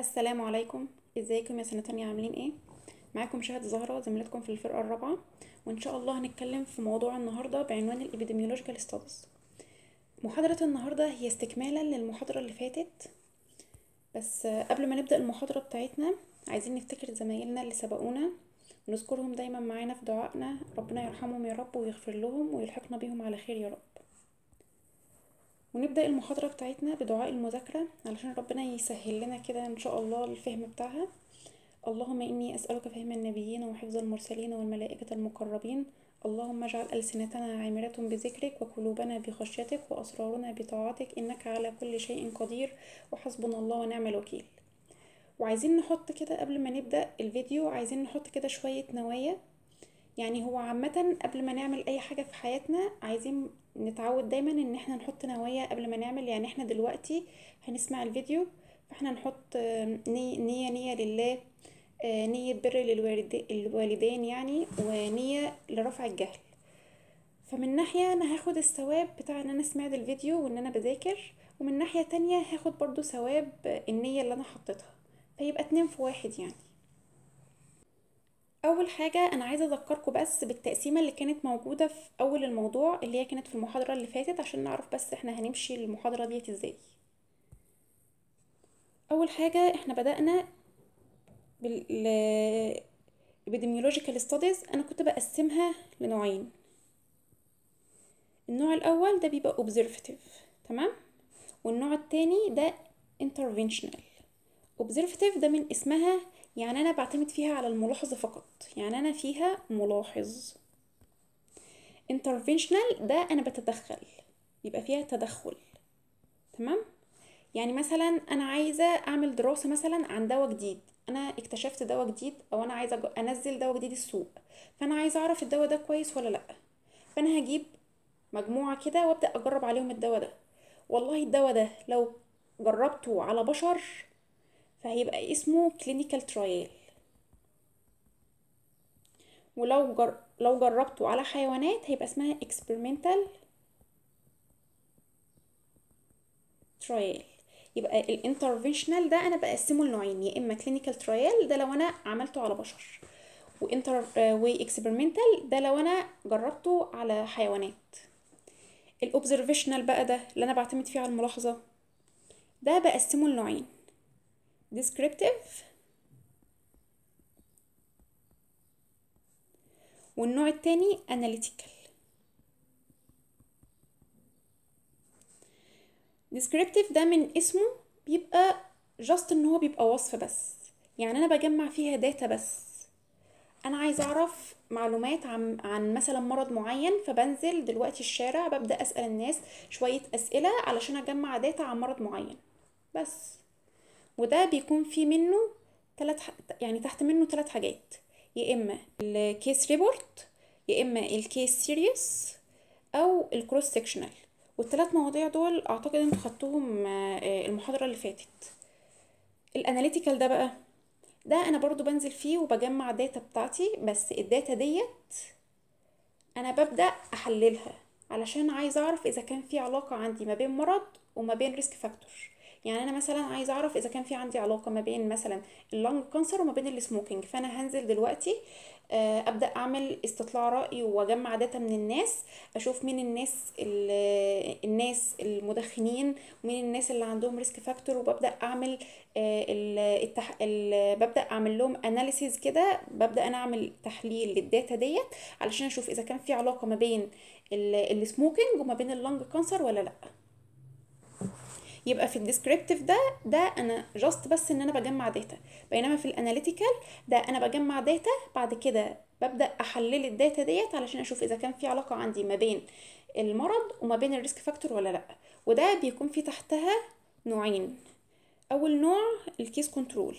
السلام عليكم ازيكم يا سنة تانية عاملين ايه معاكم شهد زهرة زميلتكم في الفرقة الرابعة وان شاء الله هنتكلم في موضوع النهاردة بعنوان الابيديميولوجيكال ستاديز محاضرة النهاردة هي استكمالا للمحاضرة اللي فاتت بس قبل ما نبدأ المحاضرة بتاعتنا عايزين نفتكر زمايلنا اللي سبقونا ونذكرهم دايما معانا في دعائنا ربنا يرحمهم يا رب ويغفر لهم ويلحقنا بيهم على خير يا رب ونبدأ المحاضرة بتاعتنا بدعاء المذاكرة علشان ربنا يسهل لنا كده إن شاء الله الفهم بتاعها اللهم إني أسألك فهم النبيين وحفظ المرسلين والملائكة المقربين اللهم اجعل ألسنتنا عامرة بذكرك وقلوبنا بخشيتك وأسرارنا بطاعتك إنك على كل شيء قدير وحسبنا الله ونعم الوكيل وعايزين نحط كده قبل ما نبدأ الفيديو عايزين نحط كده شوية نوايا يعني هو عامة قبل ما نعمل أي حاجة في حياتنا عايزين نتعود دايما ان احنا نحط نوايا قبل ما نعمل يعني احنا دلوقتي هنسمع الفيديو فاحنا نحط نية نية, نية لله نية بر للوالدين يعني ونية لرفع الجهل فمن ناحية انا هاخد الثواب بتاع ان انا سمعت الفيديو وان انا بذاكر ومن ناحية تانية هاخد برضو ثواب النية اللي انا حطيتها فيبقى اتنين في واحد يعني اول حاجه انا عايزه اذكركم بس بالتقسيمه اللي كانت موجوده في اول الموضوع اللي هي كانت في المحاضره اللي فاتت عشان نعرف بس احنا هنمشي المحاضره ديت ازاي اول حاجه احنا بدانا بال epidemiological studies انا كنت بقسمها لنوعين النوع الاول ده بيبقى observative تمام والنوع التاني ده interventional observative ده من اسمها يعني انا بعتمد فيها على الملاحظة فقط يعني انا فيها ملاحظ interventional ده انا بتدخل يبقى فيها تدخل تمام يعني مثلا انا عايزة اعمل دراسة مثلا عن دواء جديد انا اكتشفت دواء جديد او انا عايزة انزل دواء جديد السوق فانا عايزة اعرف الدواء ده كويس ولا لا فانا هجيب مجموعة كده وابدأ اجرب عليهم الدواء ده والله الدواء ده لو جربته على بشر فهيبقى اسمه clinical trial ولو جر... لو جربته على حيوانات هيبقى اسمها experimental trial يبقى الانترفنشنال ده انا بقسمه لنوعين يا اما clinical trial ده لو انا عملته على بشر وانتر واكسبيرمنتال ده لو انا جربته على حيوانات الاوبزرفيشنال بقى ده اللي انا بعتمد فيه على الملاحظه ده بقسمه لنوعين descriptive والنوع التاني analytical descriptive ده من اسمه بيبقى just ان هو بيبقى وصف بس يعني انا بجمع فيها داتا بس انا عايزه اعرف معلومات عن عن مثلا مرض معين فبنزل دلوقتي الشارع ببدا اسال الناس شويه اسئله علشان اجمع داتا عن مرض معين بس وده بيكون في منه تلات ح... يعني تحت منه ثلاث حاجات يا اما الكيس ريبورت يا اما الكيس سيريس او الكروس سيكشنال والثلاث مواضيع دول اعتقد انتوا خدتوهم المحاضره اللي فاتت الاناليتيكال ده بقى ده انا برضو بنزل فيه وبجمع داتا بتاعتي بس الداتا ديت انا ببدا احللها علشان عايزه اعرف اذا كان في علاقه عندي ما بين مرض وما بين ريسك فاكتور يعني انا مثلا عايزه اعرف اذا كان في عندي علاقه ما بين مثلا اللنج كانسر وما بين السموكينج فانا هنزل دلوقتي ابدا اعمل استطلاع راي واجمع داتا من الناس اشوف مين الناس الناس المدخنين ومين الناس اللي عندهم ريسك فاكتور وببدا اعمل التح... ببدا اعمل لهم اناليسيز كده ببدا انا اعمل تحليل للداتا ديت علشان اشوف اذا كان في علاقه ما بين السموكينج وما بين اللنج كانسر ولا لا يبقى في الديسكريبتيف ده ده انا جاست بس ان انا بجمع داتا بينما في الاناليتيكال ده انا بجمع داتا بعد كده ببدا احلل الداتا ديت علشان اشوف اذا كان في علاقه عندي ما بين المرض وما بين الريسك فاكتور ولا لا وده بيكون في تحتها نوعين اول نوع الكيس كنترول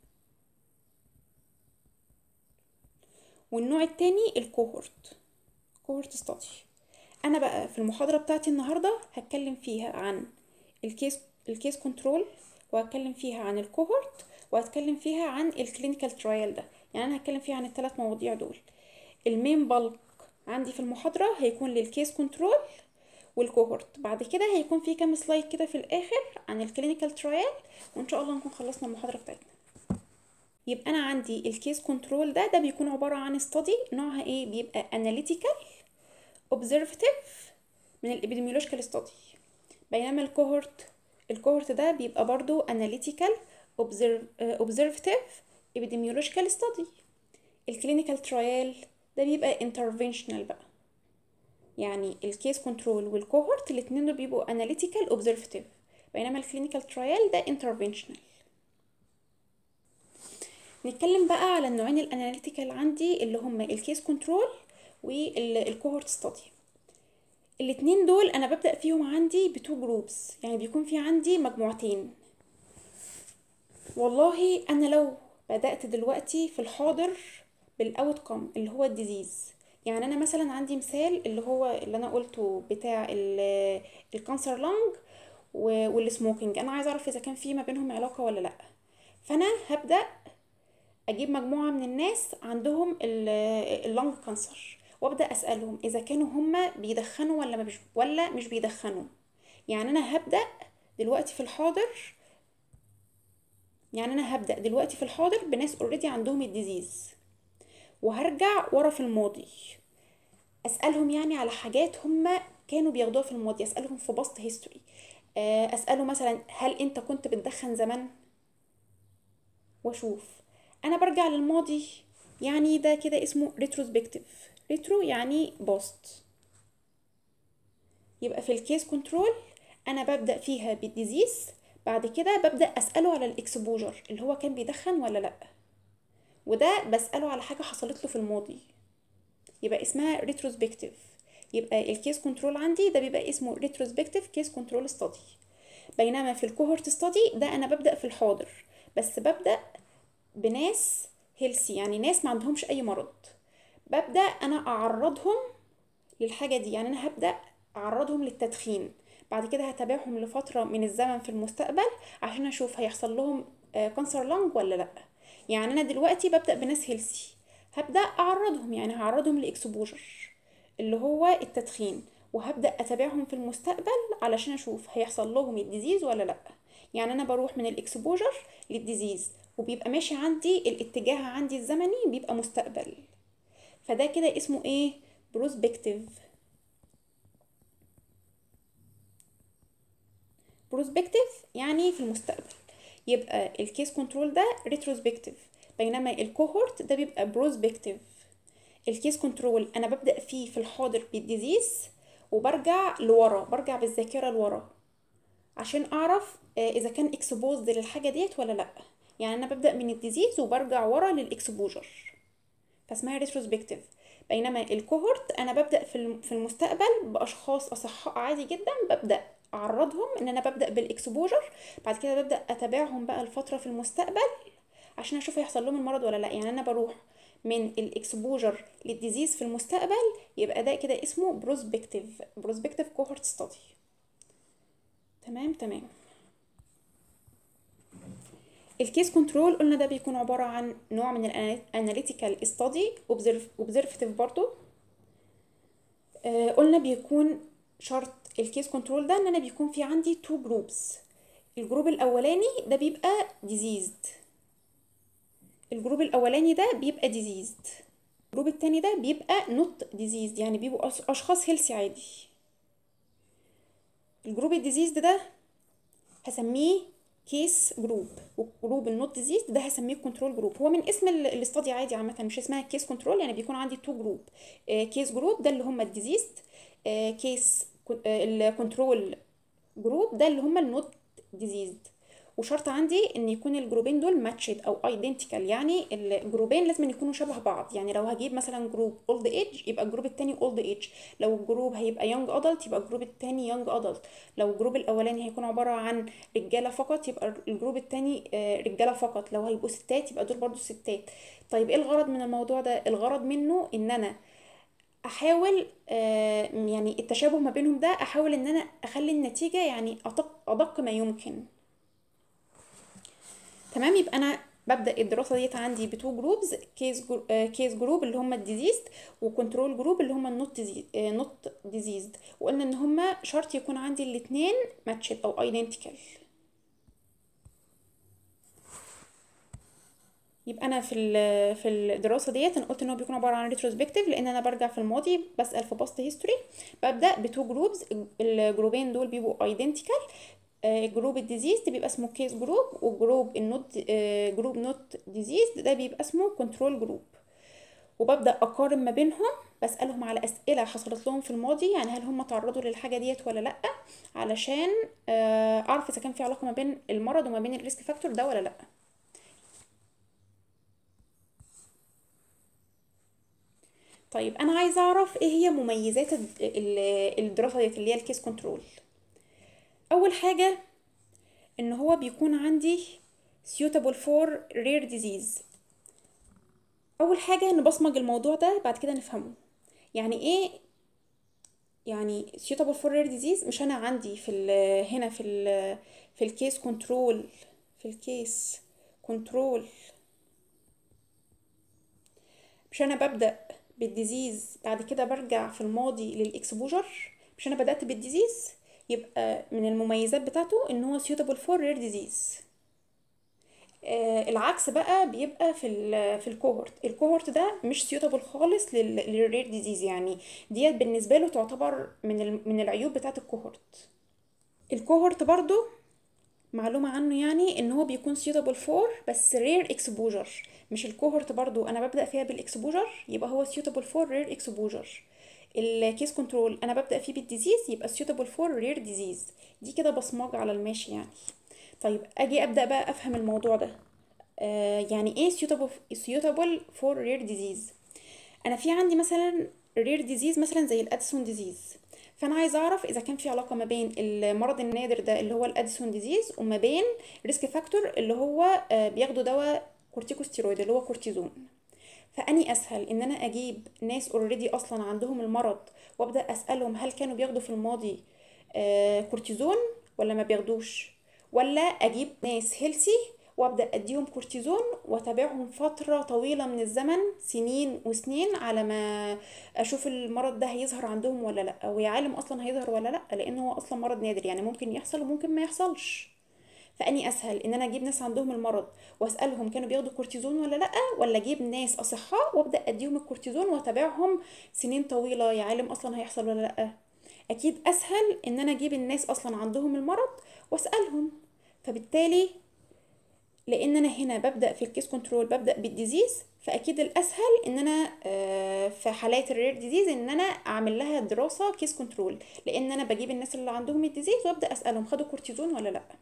والنوع التاني الكوهورت كوهورت ستادي انا بقى في المحاضره بتاعتي النهارده هتكلم فيها عن الكيس الكيس كنترول وهتكلم فيها عن الكوهورت وهتكلم فيها عن الكلينيكال ترايل ده يعني انا هتكلم فيها عن الثلاث مواضيع دول المين بالك عندي في المحاضره هيكون للكيس كنترول والكوهورت بعد كده هيكون في كام سلايد كده في الاخر عن الكلينيكال ترايل وان شاء الله نكون خلصنا المحاضره بتاعتنا يبقى انا عندي الكيس كنترول ده ده بيكون عباره عن ستادي نوعها ايه بيبقى اناليتيكال اوبزرفتيف من الابيديميولوجيكال ستادي بينما الكوهورت الكوهورت ده بيبقى برضو اناليتيكال اوبزرفتيف epidemiological study الكلينيكال ترايل ده بيبقى interventional بقى يعني الكيس كنترول والكوهورت الاتنين دول بيبقوا analytical observative بينما الكلينيكال ترايل ده interventional نتكلم بقى على النوعين الاناليتيكال عندي اللي هما الكيس كنترول والكوهورت ستادي الاتنين دول انا ببدأ فيهم عندي بتو جروبس يعني بيكون في عندي مجموعتين والله انا لو بدأت دلوقتي في الحاضر بالاوتكم اللي هو الديزيز يعني انا مثلا عندي مثال اللي هو اللي انا قلته بتاع الكانسر لانج والسموكينج انا عايزه اعرف اذا كان في ما بينهم علاقه ولا لا فانا هبدا اجيب مجموعه من الناس عندهم اللانج كانسر وابدا اسالهم اذا كانوا هما بيدخنوا ولا مش ولا مش بيدخنوا يعني انا هبدا دلوقتي في الحاضر يعني انا هبدا دلوقتي في الحاضر بناس اوريدي عندهم الديزيز وهرجع ورا في الماضي اسالهم يعني على حاجات هم كانوا بياخدوها في الماضي اسالهم في باست هيستوري اساله مثلا هل انت كنت بتدخن زمان واشوف انا برجع للماضي يعني ده كده اسمه ريتروسبكتيف ريترو يعني باست يبقى في الكيس كنترول انا ببدا فيها بالديزيز بعد كده ببدا اساله على الاكسبوجر اللي هو كان بيدخن ولا لا وده بساله على حاجه حصلت له في الماضي يبقى اسمها ريتروسبكتيف يبقى الكيس كنترول عندي ده بيبقى اسمه ريتروسبكتيف كيس كنترول ستادي بينما في الكوهورت ستادي ده انا ببدا في الحاضر بس ببدا بناس هيلسي يعني ناس ما عندهمش اي مرض ببدا انا اعرضهم للحاجه دي يعني انا هبدا اعرضهم للتدخين بعد كده هتابعهم لفتره من الزمن في المستقبل عشان اشوف هيحصل لهم كانسر لانج ولا لا يعني انا دلوقتي ببدا بناس هيلسي هبدا اعرضهم يعني هعرضهم لاكسبوجر اللي هو التدخين وهبدا اتابعهم في المستقبل علشان اشوف هيحصل لهم الديزيز ولا لا يعني انا بروح من الاكسبوجر للديزيز وبيبقى ماشي عندي الاتجاه عندي الزمني بيبقى مستقبل فده كده اسمه ايه بروسبكتيف بروسبكتيف يعني في المستقبل يبقى الكيس كنترول ده ريتروسبكتيف بينما الكوهورت ده بيبقى بروسبكتيف الكيس كنترول انا ببدا فيه في الحاضر بالديزيز وبرجع لورا برجع بالذاكره لورا عشان اعرف اذا كان اكسبوزد للحاجه ديت ولا لا يعني انا ببدا من الديزيز وبرجع ورا للاكسبوجر فاسمها ريتروسبكتيف بينما الكوهورت انا ببدا في المستقبل باشخاص اصحاء عادي جدا ببدا اعرضهم ان انا ببدا بالاكسبوجر بعد كده ببدا اتابعهم بقى الفتره في المستقبل عشان اشوف هيحصل لهم المرض ولا لا يعني انا بروح من الاكسبوجر للديزيز في المستقبل يبقى ده كده اسمه بروسبكتيف بروسبكتيف كوهورت ستادي تمام تمام الكيس كنترول قلنا ده بيكون عبارة عن نوع من الاناليتيكال ستادي اوبزرفتيف برضو آه قلنا بيكون شرط الكيس كنترول ده ان انا بيكون في عندي تو جروبس الجروب الاولاني ده بيبقى ديزيزد الجروب الاولاني ده بيبقى ديزيزد الجروب التاني ده بيبقى نوت ديزيزد يعني بيبقوا اشخاص هيلسي عادي الجروب الديزيزد ده هسميه كيس جروب وجروب النوت ديزيز ده هسميه كنترول جروب هو من اسم الاستادي عادي عامه مش اسمها كيس كنترول يعني بيكون عندي تو جروب كيس جروب ده اللي هم الديزيز كيس الكنترول جروب ده اللي هم النوت ديزيز وشرط عندي ان يكون الجروبين دول ماتشد او ايدنتيكال يعني الجروبين لازم يكونوا شبه بعض يعني لو هجيب مثلا جروب اولد ايج يبقى الجروب التاني اولد ايج لو الجروب هيبقى يونج ادلت يبقى الجروب التاني يونج ادلت لو الجروب الاولاني هيكون عباره عن رجاله فقط يبقى الجروب التاني رجاله فقط لو هيبقوا ستات يبقى دول برضو ستات طيب ايه الغرض من الموضوع ده الغرض منه ان انا احاول آه يعني التشابه ما بينهم ده احاول ان انا اخلي النتيجه يعني ادق ادق ما يمكن تمام يبقى انا ببدا الدراسه ديت عندي بتو جروبز كيس كيس جروب اللي هم الديزيزد وكنترول جروب اللي هم النوت نوت ديزيزد وقلنا ان هم شرط يكون عندي الاثنين ماتشد او ايدنتيكال يبقى انا في ال- في الدراسه ديت انا قلت ان هو بيكون عباره عن ريتروسبكتيف لان انا برجع في الماضي بسال في باست هيستوري ببدا بتو جروبز الجروبين دول بيبقوا ايدنتيكال جروب الديزيز بيبقى اسمه كيس جروب وجروب النوت جروب نوت ديزيز ده بيبقى اسمه كنترول جروب وببدا اقارن ما بينهم بسالهم على اسئله حصلت لهم في الماضي يعني هل هم تعرضوا للحاجه ديت ولا لا علشان آه، اعرف اذا كان في علاقه ما بين المرض وما بين الريسك فاكتور ده ولا لا طيب انا عايزه اعرف ايه هي مميزات الد- ال- الدراسه ديت اللي هي الكيس كنترول اول حاجه ان هو بيكون عندي suitable for rare disease اول حاجه نبصمج الموضوع ده بعد كده نفهمه يعني ايه يعني suitable for rare disease مش انا عندي في ال هنا في ال في الكيس كنترول في الكيس كنترول مش انا ببدأ بالديزيز بعد كده برجع في الماضي للاكسبوجر مش انا بدأت بالديزيز يبقى من المميزات بتاعته ان هو suitable for rare disease آه العكس بقى بيبقى في ال في الكوهورت الكوهورت ده مش سيوتابل خالص للرير ديزيز يعني ديت بالنسبه له تعتبر من ال- من العيوب بتاعه الكوهورت الكوهورت برضو معلومة عنه يعني ان هو بيكون suitable for بس rare exposure مش الكوهورت برضو انا ببدأ فيها بالاكسبوجر يبقى هو suitable for rare exposure الكيس كنترول انا ببدأ فيه بالديزيز يبقى suitable for rare disease دي كده بصمجة على الماشي يعني طيب اجي ابدأ بقى افهم الموضوع ده آه يعني ايه suitable suitable for rare disease انا في عندي مثلا رير ديزيز مثلا زي الاديسون ديزيز فانا عايزه اعرف اذا كان في علاقه ما بين المرض النادر ده اللي هو الاديسون ديزيز وما بين ريسك فاكتور اللي هو آه، بياخدوا دواء كورتيكوستيرويد اللي هو كورتيزون فاني اسهل ان انا اجيب ناس اوريدي اصلا عندهم المرض وابدا اسالهم هل كانوا بياخدوا في الماضي آه، كورتيزون ولا ما بياخدوش ولا اجيب ناس هيلسي وابدا اديهم كورتيزون واتابعهم فتره طويله من الزمن سنين وسنين على ما اشوف المرض ده هيظهر عندهم ولا لا ويا عالم اصلا هيظهر ولا لا لان هو اصلا مرض نادر يعني ممكن يحصل وممكن ما يحصلش فاني اسهل ان انا اجيب ناس عندهم المرض واسالهم كانوا بياخدوا كورتيزون ولا لا ولا اجيب ناس اصحاء وابدا اديهم الكورتيزون واتابعهم سنين طويله يا عالم اصلا هيحصل ولا لا اكيد اسهل ان انا اجيب الناس اصلا عندهم المرض واسالهم فبالتالي لان انا هنا ببدا في الكيس كنترول ببدا بالديزيز فاكيد الاسهل ان انا آه، في حالات الرير ديزيز ان انا اعمل لها دراسه كيس كنترول لان انا بجيب الناس اللي عندهم الديزيز وابدا اسالهم خدوا كورتيزون ولا لا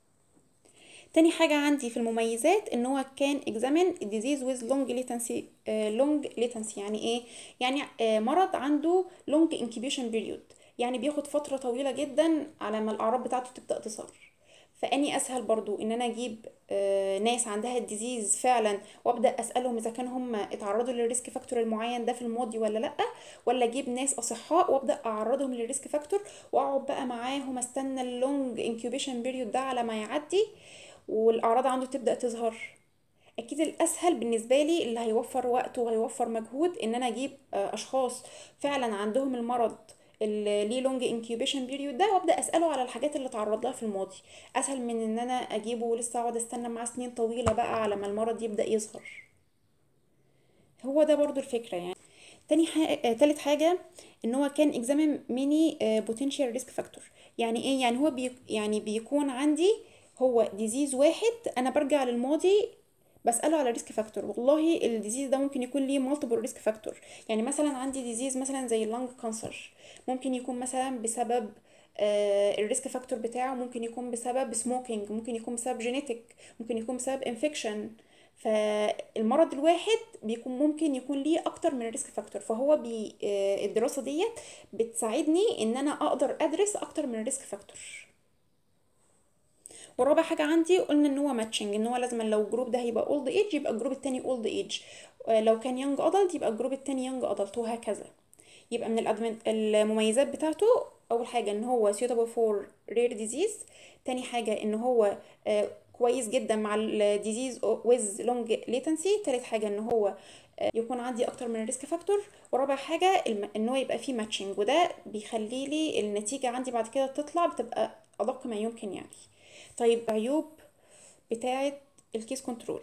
تاني حاجة عندي في المميزات ان هو كان examine disease with long latency آه، long latency يعني ايه يعني آه، مرض عنده long incubation period يعني بياخد فترة طويلة جدا على ما الاعراض بتاعته تبدأ تظهر فاني اسهل برضو ان انا اجيب آه، ناس عندها الديزيز فعلا وابدا اسالهم اذا كانوا هم اتعرضوا للريسك فاكتور المعين ده في الماضي ولا لا ولا اجيب ناس اصحاء وابدا اعرضهم للريسك فاكتور واقعد بقى معاهم استنى اللونج انكيوبيشن بيريود ده على ما يعدي والاعراض عنده تبدا تظهر اكيد الاسهل بالنسبه لي اللي هيوفر وقت وهيوفر مجهود ان انا اجيب آه، اشخاص فعلا عندهم المرض اللي ليه لونج انكيوبيشن بيريود ده وابدا اساله على الحاجات اللي اتعرض لها في الماضي اسهل من ان انا اجيبه ولسه اقعد استنى معاه سنين طويله بقى على ما المرض يبدا يظهر هو ده برضو الفكره يعني تاني حاجة تالت حاجة ان هو كان examine many آه، potential risk factor يعني ايه يعني هو بي يعني بيكون عندي هو ديزيز واحد انا برجع للماضي بسأله على ريسك فاكتور والله الديزيز ده ممكن يكون ليه مالتيبل ريسك فاكتور يعني مثلا عندي ديزيز مثلا زي اللنج كانسر ممكن يكون مثلا بسبب آه الريسك فاكتور بتاعه ممكن يكون بسبب سموكينج ممكن يكون بسبب جينيتك ممكن يكون بسبب انفكشن فالمرض الواحد بيكون ممكن يكون ليه اكتر من ريسك فاكتور فهو بي آه الدراسة ديت بتساعدني ان انا اقدر ادرس اكتر من ريسك فاكتور ورابع حاجة عندي قلنا ان هو ماتشنج ان هو لازم لو الجروب ده هيبقى اولد ايج يبقى الجروب التاني اولد ايج لو كان يونج ادلت يبقى الجروب التاني يونج ادلت وهكذا يبقى من الأدمن المميزات بتاعته اول حاجة ان هو suitable for rare disease تاني حاجة ان هو كويس جدا مع الديزيز ويز لونج ليتنسي تالت حاجه ان هو آه، يكون عندي اكتر من ريسك فاكتور ورابع حاجه الم- ان هو يبقى فيه ماتشنج وده بيخلي لي النتيجه عندي بعد كده تطلع بتبقى ادق ما يمكن يعني طيب عيوب بتاعه الكيس كنترول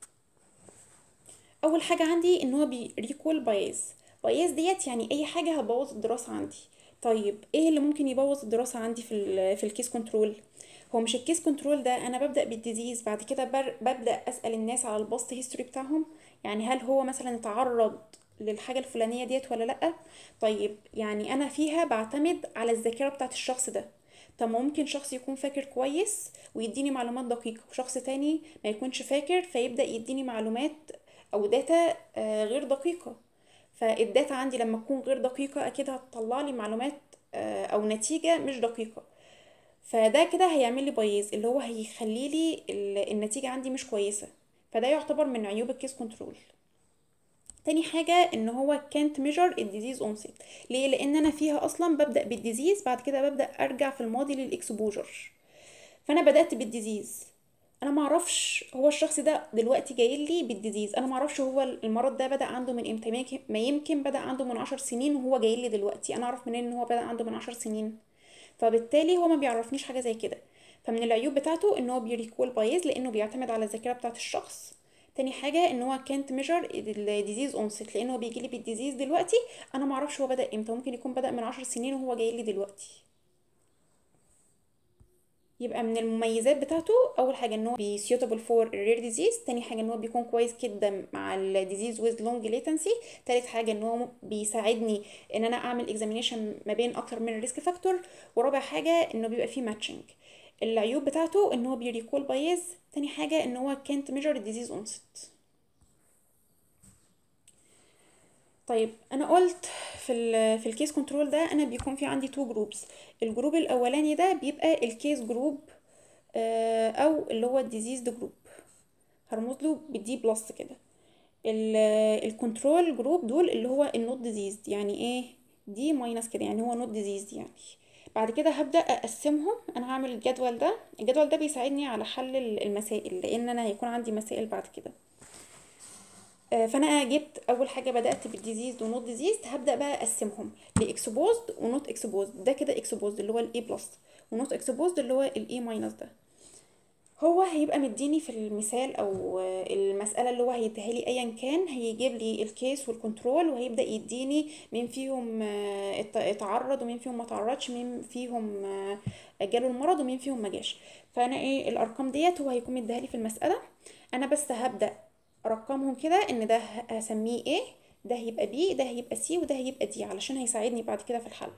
اول حاجه عندي ان هو بيريكول بايز بايز ديت يعني اي حاجه هتبوظ الدراسه عندي طيب ايه اللي ممكن يبوظ الدراسه عندي في ال في الكيس كنترول هو مش الكيس كنترول ده انا ببدا بالديزيز بعد كده بر- ببدا اسال الناس على الباست هيستوري بتاعهم يعني هل هو مثلا اتعرض للحاجه الفلانيه ديت ولا لا طيب يعني انا فيها بعتمد على الذاكره بتاعت الشخص ده طب ما ممكن شخص يكون فاكر كويس ويديني معلومات دقيقة وشخص تاني ما يكونش فاكر فيبدأ يديني معلومات أو داتا آه، غير دقيقة فالداتا عندي لما تكون غير دقيقة أكيد هتطلع لي معلومات آه، أو نتيجة مش دقيقة فده كده هيعمل لي بايظ اللي هو هيخلي لي ال- النتيجة عندي مش كويسة فده يعتبر من عيوب الكيس كنترول تاني حاجة ان هو كانت ميجر الديزيز اونست ليه لان انا فيها اصلا ببدأ بالديزيز بعد كده ببدأ ارجع في الماضي للاكسبوجر فانا بدأت بالديزيز انا ما اعرفش هو الشخص ده دلوقتي جاي لي بالديزيز انا ما اعرفش هو المرض ده بدأ عنده من امتى ما يمكن- ما يمكن بدأ عنده من عشر سنين وهو جاي لي دلوقتي انا اعرف منين ان هو بدأ عنده من عشر سنين فبالتالي هو ما بيعرفنيش حاجة زي كده فمن العيوب بتاعته ان هو بيريكول بايز لانه بيعتمد على الذاكرة بتاعت الشخص تاني حاجة ان هو كانت ميجر الديزيز اونست لان هو بيجي لي بالديزيز دلوقتي انا ما اعرفش هو بدأ امتى ممكن يكون بدأ من عشر سنين وهو جاي لي دلوقتي يبقى من المميزات بتاعته اول حاجه ان هو بي suitable for rare disease تاني حاجه ان هو بيكون كويس جدا مع ال disease with long latency تالت حاجه ان هو بيساعدني ان انا اعمل examination ما بين اكتر من ريسك فاكتور ورابع حاجه انه بيبقى فيه matching العيوب بتاعته ان هو بيريكول بايز تاني حاجه ان هو can't measure disease onset طيب انا قلت في ال في الكيس كنترول ده انا بيكون في عندي تو جروبس الجروب الاولاني ده بيبقى الكيس جروب او اللي هو الديزيز جروب هرمز له بالدي بلس كده الكنترول جروب دول اللي هو النوت ديزيز يعني ايه دي ماينس كده يعني هو نوت ديزيز يعني بعد كده هبدأ أقسمهم أنا هعمل الجدول ده الجدول ده بيساعدني على حل المسائل لأن أنا هيكون عندي مسائل بعد كده آه، فانا جبت اول حاجه بدات بالديزيز ونوت ديزيز هبدا بقى اقسمهم لاكسبوزد ونوت اكسبوزد ده كده اكسبوزد اللي هو الاي بلس ونوت اكسبوزد اللي هو الاي ماينس ده هو هيبقى مديني في المثال او آه، المساله اللي هو هيديها لي ايا كان هيجيب لي الكيس والكنترول وهيبدا يديني مين فيهم آه، ات- اتعرض ومين فيهم ما تعرضش مين فيهم آه، جاله المرض ومين فيهم ما جاش فانا ايه الارقام ديت هو هيكون مديها لي في المساله انا بس هبدا ارقمهم كده ان ده ه- هسميه ايه ده هيبقى بي ده هيبقى سي وده هيبقى دي علشان هيساعدني بعد كده في الحل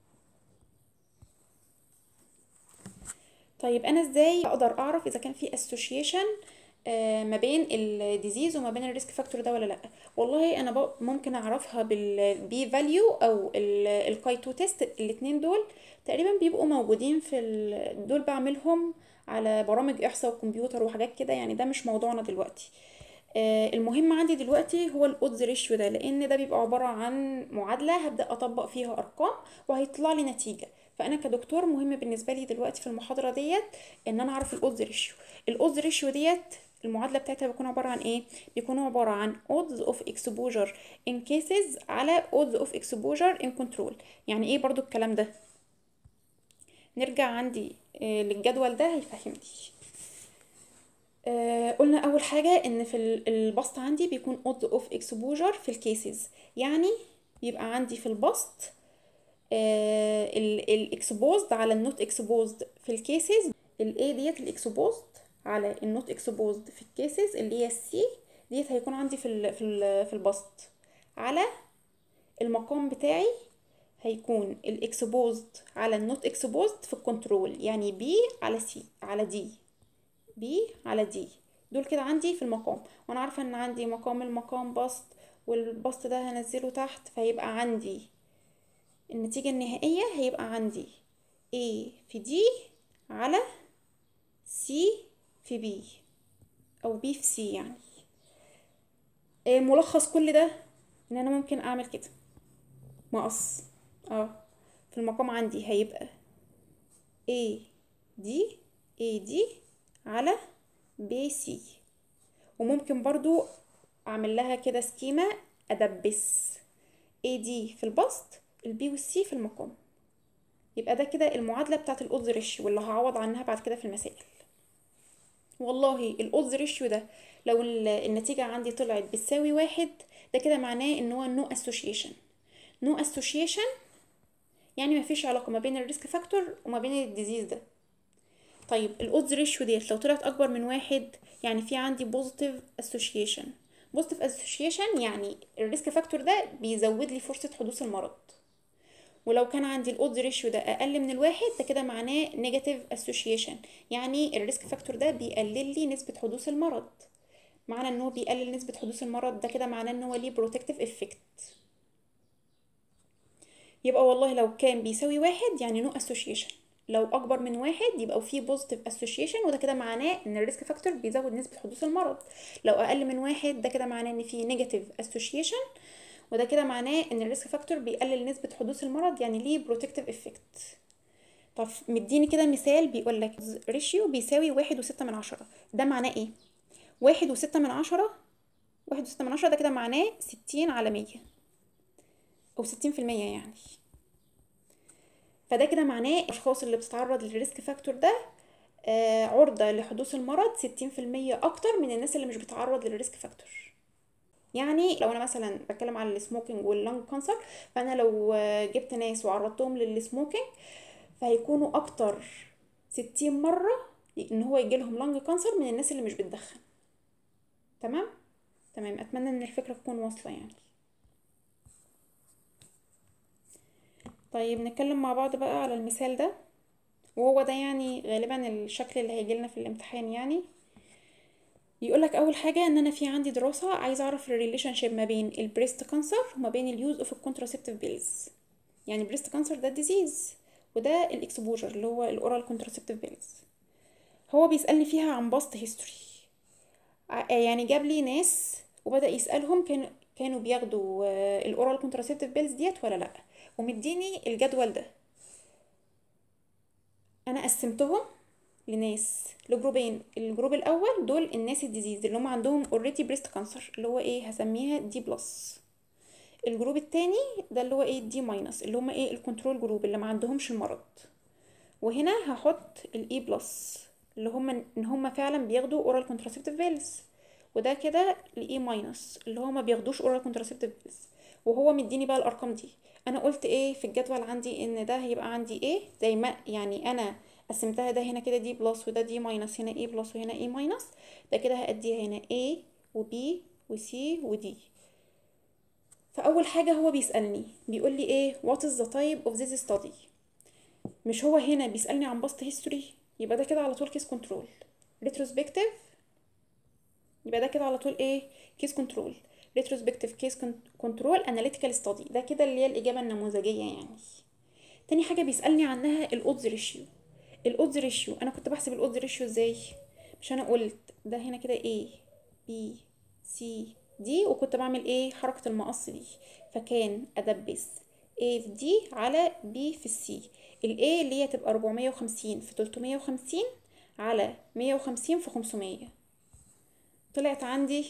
طيب انا ازاي اقدر اعرف اذا كان في association آه، ما بين الديزيز وما بين الريسك فاكتور ده ولا لا والله انا ب- ممكن اعرفها بالبي فاليو او الكايتو تيست الاتنين دول تقريبا بيبقوا موجودين في ال- دول بعملهم على برامج احصاء وكمبيوتر وحاجات كده يعني ده مش موضوعنا دلوقتي آه، المهم عندي دلوقتي هو الاودز ريشيو ده لان ده بيبقى عبارة عن معادلة هبدأ اطبق فيها ارقام وهيطلع لي نتيجة فانا كدكتور مهم بالنسبة لي دلوقتي في المحاضرة ديت ان انا اعرف الاودز ريشيو الاودز ريشيو ديت المعادلة بتاعتها بيكون عبارة عن ايه بيكون عبارة عن odds of exposure in cases على odds of exposure in control يعني ايه برضو الكلام ده نرجع عندي آه، للجدول ده هيفهمني آه، قلنا اول حاجه ان في ال- البسط عندي بيكون odds of exposure في الكيسز يعني بيبقى عندي في البسط الاكسبوزد على النوت اكسبوزد في الكيسز الاي ديت الاكسبوزد على النوت اكسبوزد في الكيسز اللي هي السي ديت هيكون عندي في ال في ال في البسط على المقام بتاعي هيكون الاكسبوزد على النوت اكسبوزد في الكنترول يعني بي على سي على دي بي على دي دول كده عندي في المقام وانا عارفه ان عندي مقام المقام بسط والبسط ده هنزله تحت فيبقى عندي النتيجة النهائية هيبقى عندي A في D على C في B أو B في C يعني إيه ملخص كل ده إن أنا ممكن أعمل كده مقص اه في المقام عندي هيبقى A D A D على ب سي وممكن برضو اعمل لها كده سكيمة ادبس اي دي في البسط البي والسي في المقام يبقى ده كده المعادلة بتاعت الأودز ريشيو واللي هعوض عنها بعد كده في المسائل والله الأودز ريشيو ده لو ال- النتيجة عندي طلعت بتساوي واحد ده كده معناه ان هو نو اسوشيشن نو اسوشيشن يعني مفيش علاقة ما بين الريسك فاكتور وما بين الديزيز ده طيب الاودز ريشيو ديت لو طلعت اكبر من واحد يعني في عندي بوزيتيف اسوشيشن بوزيتيف اسوشيشن يعني الريسك فاكتور ده بيزود لي فرصة حدوث المرض ولو كان عندي الاودز ريشيو ده اقل من الواحد ده كده معناه نيجاتيف اسوشيشن يعني الريسك فاكتور ده بيقلل لي نسبة حدوث المرض معنى ان هو بيقلل نسبة حدوث المرض ده كده معناه ان هو ليه بروتكتيف افكت يبقى والله لو كان بيساوي واحد يعني نو اسوشيشن لو اكبر من واحد يبقى فيه بوزيتيف اسوشيشن وده كده معناه ان الريسك فاكتور بيزود نسبة حدوث المرض لو اقل من واحد ده كده معناه ان فيه نيجاتيف اسوشيشن وده كده معناه ان الريسك فاكتور بيقلل نسبة حدوث المرض يعني ليه بروتكتيف افكت طب مديني كده مثال بيقول لك ريشيو بيساوي واحد وستة من عشرة ده معناه ايه واحد وستة من عشرة واحد وستة من عشرة ده كده معناه ستين على مية أو ستين في المية يعني فده كده معناه الأشخاص اللي بتتعرض للريسك فاكتور ده آه، عرضة لحدوث المرض ستين في المية أكتر من الناس اللي مش بتتعرض للريسك فاكتور يعني لو انا مثلا بتكلم على السموكينج واللنج كانسر فانا لو آه، جبت ناس وعرضتهم للسموكينج فهيكونوا اكتر ستين مرة ان هو يجيلهم لنج كانسر من الناس اللي مش بتدخن تمام تمام اتمنى ان الفكرة تكون واصلة يعني طيب نتكلم مع بعض بقى على المثال ده وهو ده يعني غالبا الشكل اللي هيجيلنا في الامتحان يعني يقولك اول حاجه ان انا في عندي دراسه عايزه اعرف الريليشن شيب ما بين البريست كانسر وما بين اليوز اوف الكونتراسيبتيف بيلز يعني البريست كانسر ده ديزيز وده الاكسبوجر اللي هو الاورال كونتراسيبتيف بيلز هو بيسالني فيها عن باست هيستوري يعني جاب لي ناس وبدا يسالهم كانوا كانوا بياخدوا الاورال كونتراسيبتيف بيلز ديت ولا لا ومديني الجدول ده انا قسمتهم لناس لجروبين الجروب الاول دول الناس الديزيز اللي هم عندهم اوريدي بريست كانسر اللي هو ايه هسميها دي بلس الجروب التاني ده اللي هو ايه دي ماينس اللي هم ايه الكنترول جروب اللي ما عندهمش المرض وهنا هحط الاي بلس اللي هم ان هم فعلا بياخدوا اورال كونتراسيبتيف بيلز وده كده الاي ماينس اللي هو ما بياخدوش اورال كونتراسيبتيف بيلز وهو مديني بقى الارقام دي انا قلت ايه في الجدول عندي ان ده هيبقى عندي ايه زي ما يعني انا قسمتها ده هنا كده دي بلس وده دي ماينس هنا ايه بلس وهنا ايه ماينس ده كده هأديها هنا A و B و C و D فأول حاجة هو بيسألني بيقول لي ايه what is the type of this study مش هو هنا بيسألني عن باست هيستوري يبقى ده كده على طول كيس كنترول retrospective يبقى ده كده على طول ايه كيس كنترول retrospective case control analytical study ده كده اللي هي الإجابة النموذجية يعني تاني حاجة بيسألني عنها الأودز ريشيو الاودز ريشيو انا كنت بحسب الاودز ريشيو ازاي مش انا قلت ده هنا كده A B C D وكنت بعمل ايه حركة المقص دي فكان ادبس A في D على B في C ال A اللي هي تبقى 450 في 350 على 150 في 500 طلعت عندي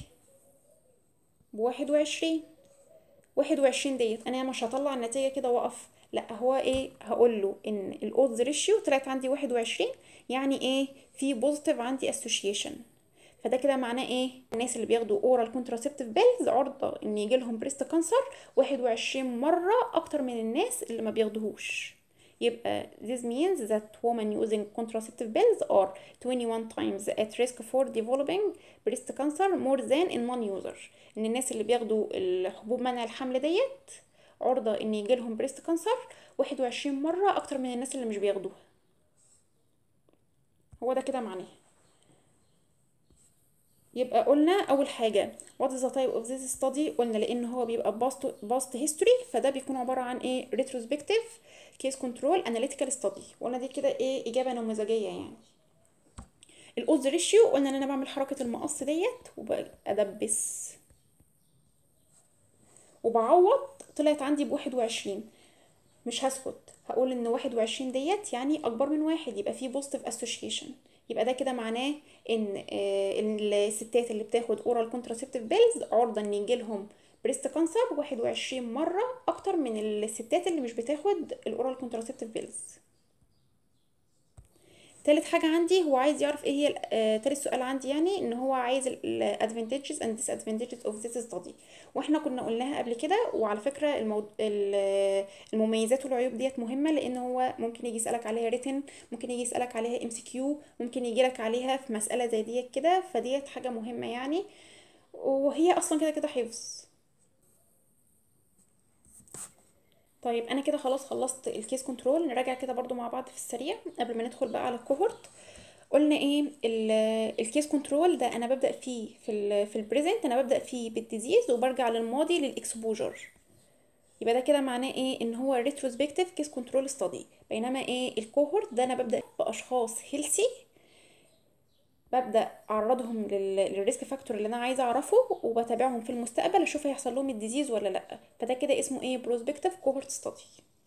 بواحد وعشرين واحد وعشرين ديت انا مش هطلع النتيجة كده واقف لا هو ايه هقول له ان الاودز ريشيو طلعت عندي واحد وعشرين يعني ايه في بوزيتيف عندي اسوشيشن فده كده معناه ايه الناس اللي بياخدوا اورال كونتراسيبتيف بيلز عرضة ان يجي لهم بريست كانسر واحد وعشرين مرة اكتر من الناس اللي ما بياخدوهوش يبقى this means that women using contraceptive pills are 21 times at risk for developing breast cancer more than in non-user ان الناس اللي بياخدوا الحبوب منع الحمل ديت عرضة ان يجيلهم بريست كانسر واحد وعشرين مرة اكتر من الناس اللي مش بياخدوها هو ده كده معناه يبقى قلنا اول حاجة what is the type of this study قلنا لان هو بيبقى past, past history فده بيكون عبارة عن ايه retrospective case control analytical study قلنا دي كده ايه اجابة نموذجية يعني الاودز ريشيو قلنا ان انا بعمل حركة المقص ديت وبدبس وبعوض طلعت عندي بواحد وعشرين مش هسكت هقول ان واحد وعشرين ديت يعني اكبر من واحد يبقى فيه بوزيتيف اسوشيشن يبقى ده كده معناه ان آه، إن الستات اللي بتاخد اورال كونتراسيبتيف بيلز عرضه ان يجيلهم بريست كانسر 21 مره اكتر من الستات اللي مش بتاخد الاورال كونتراسيبتيف بيلز تالت حاجة عندي هو عايز يعرف ايه هي ال- آه، تالت سؤال عندي يعني ان هو عايز ال advantages and disadvantages of this study واحنا كنا قلناها قبل كده وعلى فكرة المود... ال- المميزات والعيوب ديت مهمة لان هو ممكن يجي يسألك عليها written ممكن يجي يسألك عليها ام سي كيو ممكن يجي لك عليها في مسألة زي ديت كده فديت حاجة مهمة يعني وهي اصلا كده كده حفظ طيب انا كده خلاص خلصت الكيس كنترول نراجع كده برضو مع بعض في السريع قبل ما ندخل بقى على الكوهورت قلنا ايه ال- الكيس كنترول ده انا ببدا فيه في ال في البريزنت انا ببدا فيه بالديزيز وبرجع للماضي للاكسبوجر يبقى ده كده معناه ايه ان هو ريتروسبكتيف كيس كنترول ستادي بينما ايه الكوهورت ده انا ببدا باشخاص هيلسي ببدا اعرضهم لل- للريسك فاكتور اللي انا عايزه اعرفه وبتابعهم في المستقبل اشوف هيحصل لهم الديزيز ولا لا فده كده اسمه ايه بروسبكتيف كوهورت ستادي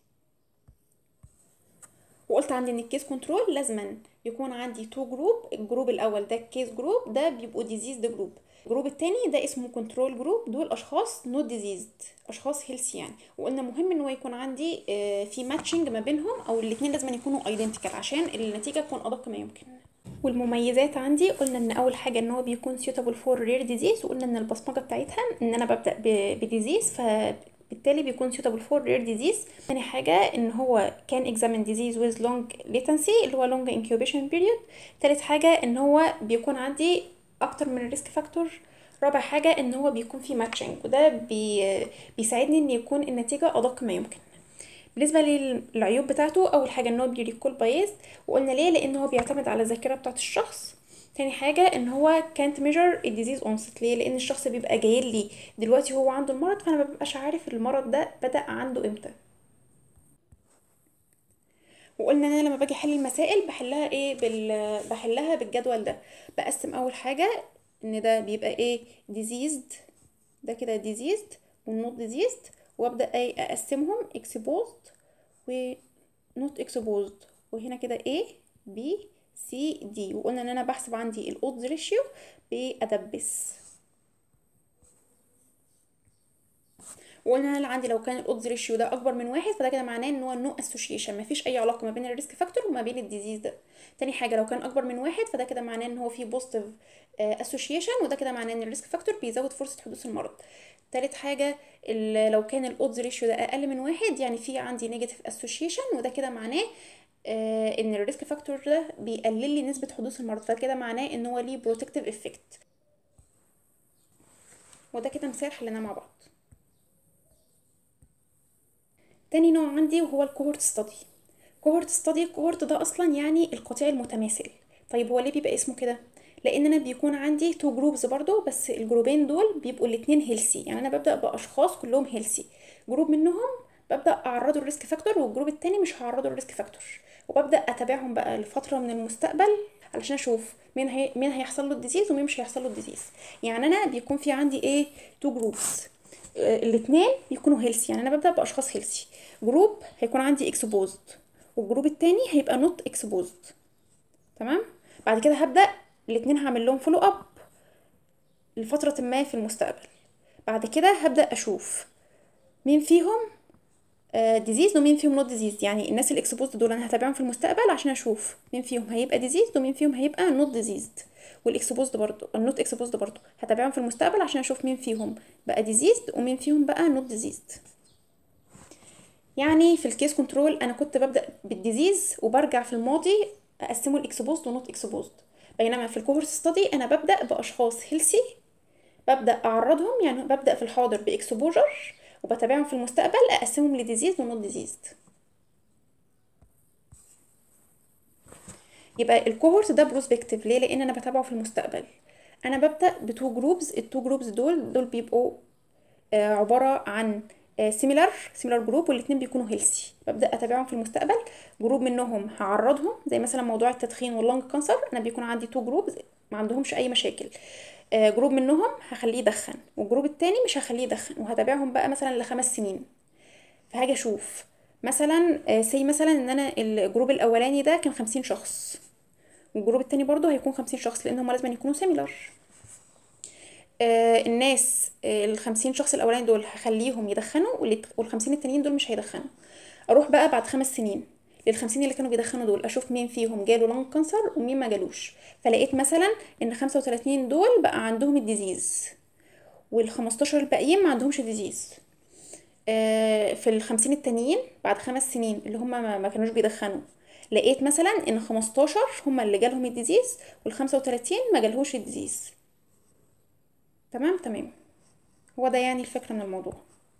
وقلت عندي ان الكيس كنترول لازما يكون عندي تو جروب الجروب الاول ده الكيس جروب ده بيبقوا ديزيزد جروب الجروب التاني ده اسمه كنترول جروب دول اشخاص نوت ديزيزد اشخاص هيلثي يعني وقلنا مهم ان هو يكون عندي آه، في ماتشنج ما بينهم او الاثنين لازم يكونوا ايدنتيكال عشان النتيجه تكون ادق ما يمكن والمميزات عندي قلنا ان اول حاجه ان هو بيكون suitable for rare disease وقلنا ان البصمجه بتاعتها ان انا ببدا ب- بديزيز فبالتالي بيكون suitable for rare disease تاني حاجه ان هو can examine disease with long latency اللي هو long incubation period تالت حاجه ان هو بيكون عندي اكتر من الريسك فاكتور رابع حاجه ان هو بيكون في ماتشنج وده بي بيساعدني ان يكون النتيجه ادق ما يمكن بالنسبه للعيوب بتاعته اول حاجه ان هو بيريكول بايز وقلنا ليه لان هو بيعتمد على الذاكره بتاعه الشخص تاني حاجة ان هو كانت ميجر الديزيز اونست ليه لان الشخص بيبقى جاي لي دلوقتي هو عنده المرض فانا مببقاش عارف المرض ده بدأ عنده امتى وقلنا ان انا لما باجي احل المسائل بحلها ايه بال... بحلها بالجدول ده بقسم اول حاجة ان ده بيبقى ايه diseased ده كده diseased والنوت diseased وابدا ايه اقسمهم exposed و not exposed وهنا كده A B C D وقلنا ان انا بحسب عندي الاودز ريشيو بادبس وقلنا ان انا عندي لو كان الاودز ريشيو ده اكبر من واحد فده كده معناه ان هو نو اسوشيشن مفيش اي علاقه ما بين الريسك فاكتور وما بين الديزيز ده تاني حاجه لو كان اكبر من واحد فده كده معناه ان هو في بوزيتيف اسوشيشن وده كده معناه ان الريسك فاكتور بيزود فرصه حدوث المرض تالت حاجة ال- لو كان الاودز ريشيو ده اقل من واحد يعني في عندي نيجاتيف اسوشيشن وده كده معناه آه ان الريسك فاكتور ده بيقلل لي نسبة حدوث المرض فكده معناه ان هو ليه بروتكتيف افكت وده كده مثال حلنا مع بعض تاني نوع عندي وهو الكوهورت ستادي كوهورت ستادي الكوهورت ده اصلا يعني القطيع المتماثل طيب هو ليه بيبقى اسمه كده لان انا بيكون عندي تو جروبز برضو بس الجروبين دول بيبقوا الاتنين هيلسي يعني انا ببدا باشخاص كلهم هيلسي جروب منهم ببدا اعرضه الريسك فاكتور والجروب التاني مش هعرضه الريسك فاكتور وببدا اتابعهم بقى لفتره من المستقبل علشان اشوف مين هي مين هيحصل له الديزيز ومين مش هيحصل له الديزيز يعني انا بيكون في عندي ايه تو جروبس الاثنين يكونوا هيلسي يعني انا ببدا باشخاص هيلسي جروب هيكون عندي اكسبوزد والجروب التاني هيبقى نوت اكسبوزد تمام بعد كده هبدا الاثنين هعمل لهم فولو اب لفتره ما في المستقبل بعد كده هبدا اشوف مين فيهم ديزيز ومين فيهم نوت ديزيز يعني الناس الاكسبوزد دول انا هتابعهم في المستقبل عشان اشوف مين فيهم هيبقى ديزيز ومين فيهم هيبقى نوت ديزيزد والاكسبوزد برضو النوت اكسبوزد برضو هتابعهم في المستقبل عشان اشوف مين فيهم بقى ديزيزد ومين فيهم بقى نوت ديزيزد يعني في الكيس كنترول انا كنت ببدا بالديزيز وبرجع في الماضي اقسمه الاكسبوزد ونوت اكسبوزد بينما في الكوهورت ستادي انا ببدا باشخاص هيلسي ببدا اعرضهم يعني ببدا في الحاضر باكسبوجر وبتابعهم في المستقبل اقسمهم لديزيز ونوت ديزيزد يبقى الكوهورت ده بروسبكتيف ليه لان انا بتابعه في المستقبل انا ببدا بتو جروبز التو جروبز دول دول بيبقوا آه عباره عن سيميلار سيميلار جروب والاثنين بيكونوا هيلسي ببدا اتابعهم في المستقبل جروب منهم هعرضهم زي مثلا موضوع التدخين واللونج كانسر انا بيكون عندي تو جروبز ما عندهمش اي مشاكل آه جروب منهم هخليه يدخن والجروب التاني مش هخليه يدخن وهتابعهم بقى مثلا لخمس سنين فهاجي اشوف مثلا سي مثلا ان انا الجروب الاولاني ده كان خمسين شخص والجروب التاني برضو هيكون خمسين شخص لان هما لازم يكونوا سيميلر آه الناس آه الخمسين شخص الاولاني دول هخليهم يدخنوا واللي- والخمسين التانيين دول مش هيدخنوا اروح بقى بعد خمس سنين للخمسين اللي كانوا بيدخنوا دول اشوف مين فيهم جاله لونج كانسر ومين ما جالوش فلقيت مثلا ان خمسة وتلاتين دول بقى عندهم الديزيز والخمستاشر الباقيين ما عندهمش الديزيز آه، في الخمسين التانيين بعد خمس سنين اللي هم ما ما كانوش بيدخنوا لقيت مثلا ان 15 هم اللي جالهم الديزيز والخمسة وتلاتين ما جالهوش الديزيز تمام تمام هو ده يعني الفكرة من الموضوع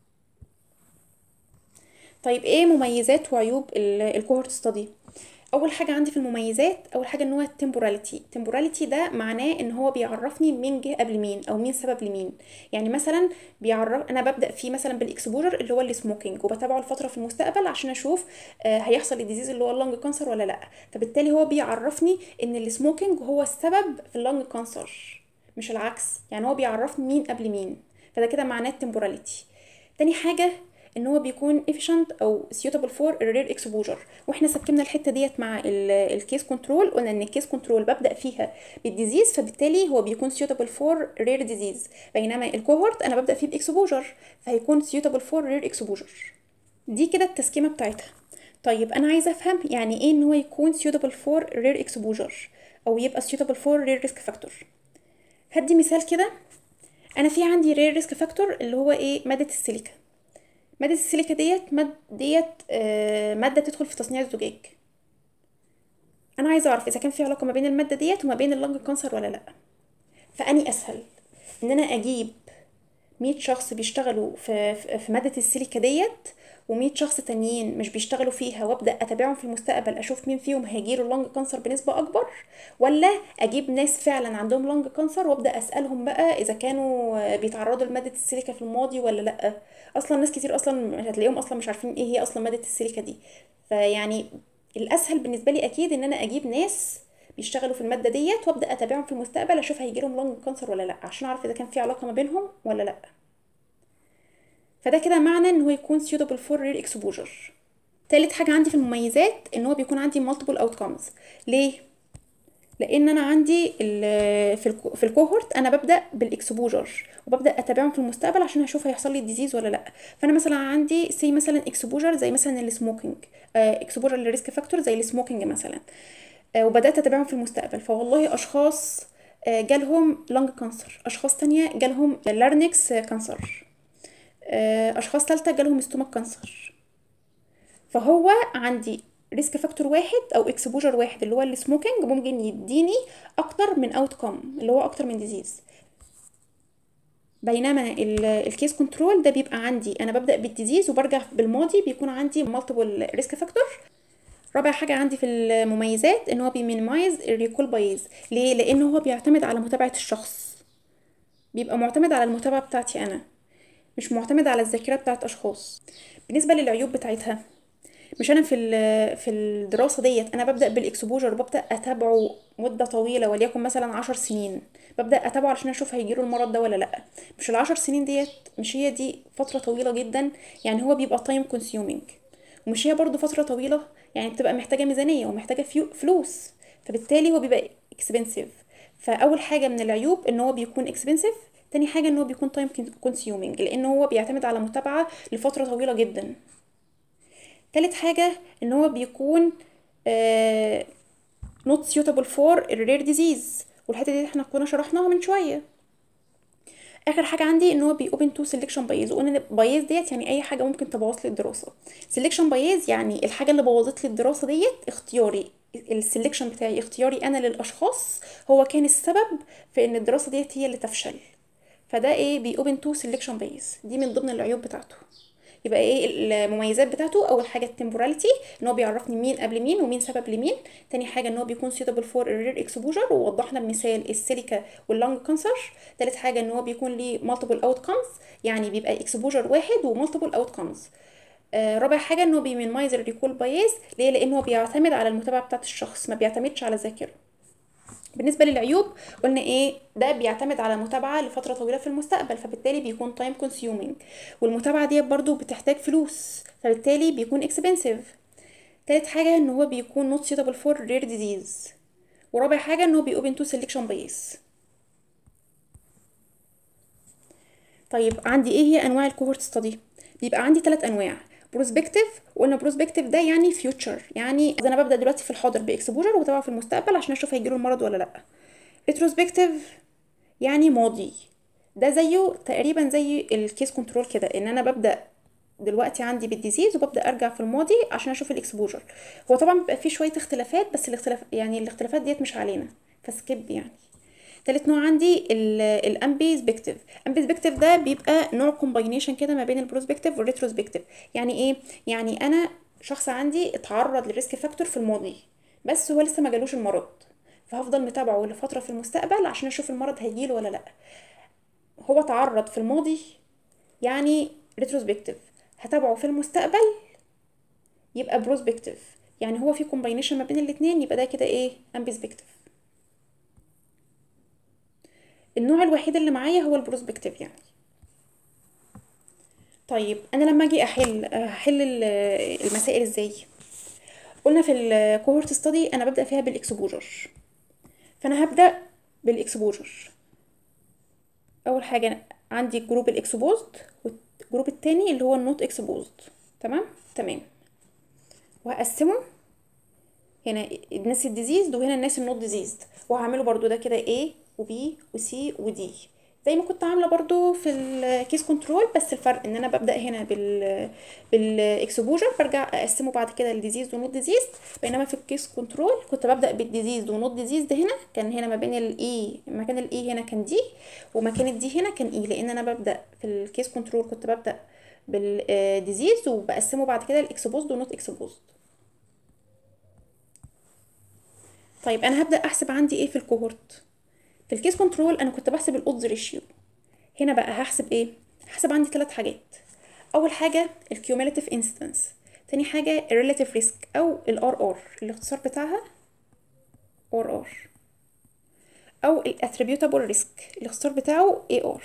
طيب ايه مميزات وعيوب الكوهورت ستادي اول حاجه عندي في المميزات اول حاجه ان هو التمبوراليتي التمبوراليتي ده معناه ان هو بيعرفني مين جه قبل مين او مين سبب لمين يعني مثلا بيعرف انا ببدا فيه مثلا بالاكسبوجر اللي هو السموكينج وبتابعه الفتره في المستقبل عشان اشوف آه، هيحصل الديزيز اللي هو اللنج كانسر ولا لا فبالتالي هو بيعرفني ان السموكينج هو السبب في اللنج كانسر مش العكس يعني هو بيعرفني مين قبل مين فده كده معناه التمبوراليتي تاني حاجه ان هو بيكون efficient او suitable for rare exposure واحنا سكبنا الحته ديت مع الكيس كنترول قلنا ان الكيس كنترول ببدا فيها بالديزيز فبالتالي هو بيكون suitable for rare disease بينما الكوهورت انا ببدا فيه باكسبوجر فهيكون suitable for rare exposure دي كده التسكيمه بتاعتها طيب انا عايزه افهم يعني ايه ان هو يكون suitable for rare exposure او يبقى suitable for rare risk factor هدي مثال كده انا في عندي rare risk factor اللي هو ايه ماده السيليكا مادة السيليكا ديت ماد ديت آه، مادة تدخل في تصنيع الزجاج أنا عايزة أعرف إذا كان في علاقة ما بين المادة ديت وما بين اللنج كانسر ولا لأ فأني أسهل إن أنا أجيب مية شخص بيشتغلوا في, في في مادة السيليكا ديت ومية شخص تانيين مش بيشتغلوا فيها وابدا اتابعهم في المستقبل اشوف مين فيهم هيجيله لونج كانسر بنسبه اكبر ولا اجيب ناس فعلا عندهم لونج كانسر وابدا اسالهم بقى اذا كانوا بيتعرضوا لماده السيليكا في الماضي ولا لا اصلا ناس كتير اصلا هتلاقيهم اصلا مش عارفين ايه هي اصلا ماده السيليكا دي فيعني الاسهل بالنسبه لي اكيد ان انا اجيب ناس بيشتغلوا في الماده ديت وابدا اتابعهم في المستقبل اشوف هيجيلهم لونج كانسر ولا لا عشان اعرف اذا كان في علاقه ما بينهم ولا لا فده كده معنى ان هو يكون suitable for real exposure تالت حاجة عندي في المميزات ان هو بيكون عندي multiple outcomes ليه؟ لان انا عندي ال- في الكو في الكوهورت انا ببدا بالاكسبوجر وببدا اتابعهم في المستقبل عشان اشوف هيحصل لي الديزيز ولا لا فانا مثلا عندي سي مثلا اكسبوجر زي مثلا السموكينج اكسبوجر للريسك فاكتور زي السموكينج مثلا آه، وبدات اتابعهم في المستقبل فوالله اشخاص آه، جالهم لونج كانسر اشخاص تانية جالهم لارنكس كانسر آه، اشخاص ثالثه جالهم ستومك كانسر فهو عندي ريسك فاكتور واحد او اكسبوجر واحد اللي هو السموكينج ممكن يديني اكتر من اوت كوم اللي هو اكتر من ديزيز بينما الكيس كنترول ده بيبقى عندي انا ببدا بالديزيز وبرجع بالماضي بيكون عندي مالتيبل ريسك فاكتور رابع حاجة عندي في المميزات ان هو بيمينيمايز الريكول بايز ليه لان هو بيعتمد على متابعة الشخص بيبقى معتمد على المتابعة بتاعتي انا مش معتمد على الذاكرة بتاعت اشخاص بالنسبة للعيوب بتاعتها مش انا في ال- في الدراسه ديت انا ببدا بالاكسبوجر وببدا اتابعه مده طويله وليكن مثلا عشر سنين ببدا اتابعه علشان اشوف هيجيله المرض ده ولا لا مش العشر سنين ديت مش هي دي فتره طويله جدا يعني هو بيبقى تايم كونسيومينج ومش هي برضو فتره طويله يعني بتبقى محتاجه ميزانيه ومحتاجه فيو- فلوس فبالتالي هو بيبقى اكسبنسيف فاول حاجه من العيوب ان هو بيكون اكسبنسيف تاني حاجه ان هو بيكون تايم كونسيومينج لان هو بيعتمد على متابعه لفتره طويله جدا تالت حاجة ان هو بيكون آه not suitable for rare disease والحتة دي احنا كنا شرحناها من شوية اخر حاجة عندي ان هو بي open to selection bias وقلنا bias ديت يعني اي حاجة ممكن تبوظ لي الدراسة selection bias يعني الحاجة اللي بوظت لي الدراسة ديت اختياري السلكشن بتاعي اختياري انا للاشخاص هو كان السبب في ان الدراسة ديت هي اللي تفشل فده ايه بي open to selection bias دي من ضمن العيوب بتاعته يبقى ايه المميزات بتاعته اول حاجه التمبوراليتي ان هو بيعرفني مين قبل مين ومين سبب لمين تاني حاجه ان هو بيكون suitable for rare exposure ووضحنا بمثال السيليكا واللونج كانسر تالت حاجه ان هو بيكون ليه multiple outcomes يعني بيبقى exposure واحد ومالتيبل outcomes آه رابع حاجه ان هو بيمينمايز الريكول بايز ليه لان هو بيعتمد على المتابعه بتاعه الشخص ما بيعتمدش على الذاكره بالنسبه للعيوب قلنا ايه ده بيعتمد على متابعه لفتره طويله في المستقبل فبالتالي بيكون تايم كونسيومينج والمتابعه دي برضو بتحتاج فلوس فبالتالي بيكون اكسبنسيف تالت حاجه ان هو بيكون not suitable for rare disease ورابع حاجه ان هو بيوبن تو سيلكشن بايس طيب عندي ايه هي انواع الكوهورت ستادي بيبقى عندي ثلاث انواع بروسبكتيف وقلنا بروسبكتيف ده يعني فيوتشر يعني انا ببدا دلوقتي في الحاضر باكسبوجر وبتابعه في المستقبل عشان اشوف هيجيله المرض ولا لا ريتروسبكتيف يعني ماضي ده زيه تقريبا زي الكيس كنترول كده ان انا ببدا دلوقتي عندي بالديزيز وببدا ارجع في الماضي عشان اشوف الاكسبوجر هو طبعا بيبقى فيه شويه اختلافات بس الاختلاف يعني الاختلافات ديت مش علينا فسكيب يعني تالت نوع عندي الامبيسبكتيف امبيسبكتيف ده بيبقى نوع كومباينيشن كده ما بين البروسبكتيف والريتروسبكتيف يعني ايه يعني انا شخص عندي اتعرض للريسك فاكتور في الماضي بس هو لسه ما جالوش المرض فهفضل متابعه لفتره في المستقبل عشان اشوف المرض هيجيله ولا لا هو تعرض في الماضي يعني ريتروسبكتيف هتابعه في المستقبل يبقى بروسبكتيف يعني هو في كومباينيشن ما بين الاتنين يبقى ده كده ايه امبيسبكتيف النوع الوحيد اللي معايا هو البروسبكتيف يعني طيب انا لما اجي احل احل المسائل ازاي قلنا في الكوهورت ستادي انا ببدا فيها بالاكسبوجر فانا هبدا بالاكسبوجر اول حاجه عندي الجروب الاكسبوزد والجروب التاني اللي هو النوت اكسبوزد تمام تمام وهقسمه هنا الناس الديزيزد وهنا الناس النوت ديزيزد وهعمله برضو ده كده A و B و C و D زي ما كنت عامله برضو في الكيس كنترول بس الفرق ان انا ببدا هنا بال بالاكسبوجر برجع اقسمه بعد كده لديزيز ونوت ديزيز بينما في الكيس كنترول كنت ببدا بالديزيز ونوت ديزيز ده هنا كان هنا ما بين الاي مكان الاي هنا كان دي ومكان الدي هنا كان اي لان انا ببدا في الكيس كنترول كنت ببدا بالديزيز وبقسمه بعد كده الاكسبوزد ونوت اكسبوزد طيب انا هبدا احسب عندي ايه في الكوهورت في الكيس كنترول انا كنت بحسب الاودز ريشيو هنا بقى هحسب ايه هحسب عندي ثلاث حاجات اول حاجه الكيوميلاتيف انستنس تاني حاجه الريلاتيف ريسك او الار ار الاختصار بتاعها ار ار او الاتريبيوتابل ريسك الاختصار بتاعه اي ار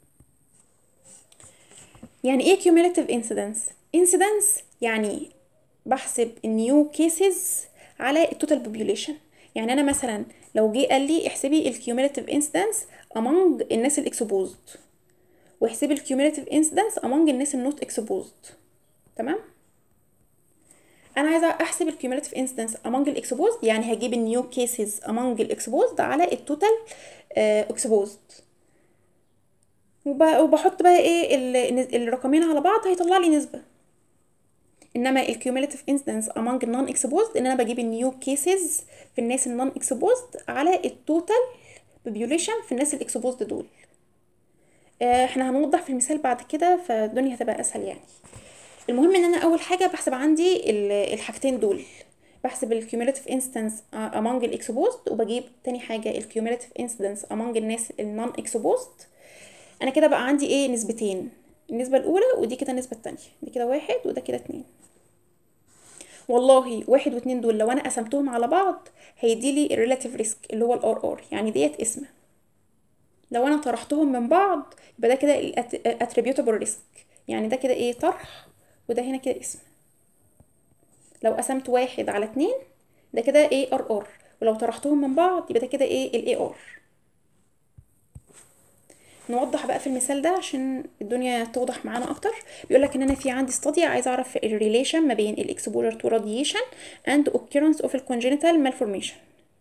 يعني ايه كيوميلاتيف انسيدنس انسيدنس يعني بحسب النيو كيسز على التوتال بوبيوليشن يعني انا مثلا لو جه قال لي احسبي الكيوميلاتيف انسيدنس among الناس الاكسبوزد واحسبي الكيوميلاتيف انسيدنس among الناس النوت اكسبوزد تمام انا عايزه احسب الكيوميلاتيف انسيدنس among الاكسبوزد يعني هجيب النيو كيسز among الاكسبوزد على التوتال اكسبوزد وبحط بقى ايه الرقمين على بعض هيطلع لي نسبه انما الكيوميلاتيف انسيدنس among النون اكسبوزد ان انا بجيب النيو كيسز في الناس النون اكسبوزد على التوتال بوبيوليشن في الناس الاكسبوزد دول احنا هنوضح في المثال بعد كده فالدنيا هتبقى اسهل يعني المهم ان انا اول حاجه بحسب عندي الحاجتين دول بحسب الكيوميلاتيف انستنس among الاكسبوزد وبجيب تاني حاجه الكيوميلاتيف انسيدنس among الناس النون اكسبوزد انا كده بقى عندي ايه نسبتين النسبة الأولى ودي كده النسبة التانية دي كده واحد وده كده اتنين والله واحد واتنين دول لو أنا قسمتهم على بعض هيديلي الريلاتيف ريسك اللي هو الار ار يعني ديت اسم لو أنا طرحتهم من بعض يبقى ده كده الاتريبيوتابل ريسك يعني ده كده ايه طرح وده هنا كده اسم لو قسمت واحد على اتنين ده كده ايه ار ار ولو طرحتهم من بعض يبقى ده كده ايه الاي ار نوضح بقى في المثال ده عشان الدنيا توضح معانا اكتر بيقول لك ان انا في عندي ستادي عايز اعرف الريليشن ما بين الاكسبوجر تو راديشن اند occurrence اوف الكونجنتال مالفورميشن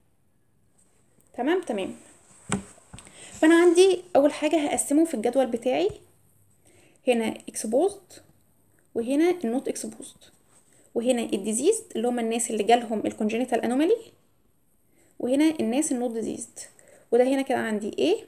تمام تمام فانا عندي اول حاجه هقسمه في الجدول بتاعي هنا exposed وهنا النوت exposed وهنا الديزيز اللي هم الناس اللي جالهم الكونجنتال انومالي وهنا الناس النوت ديزيزد وده هنا كده عندي A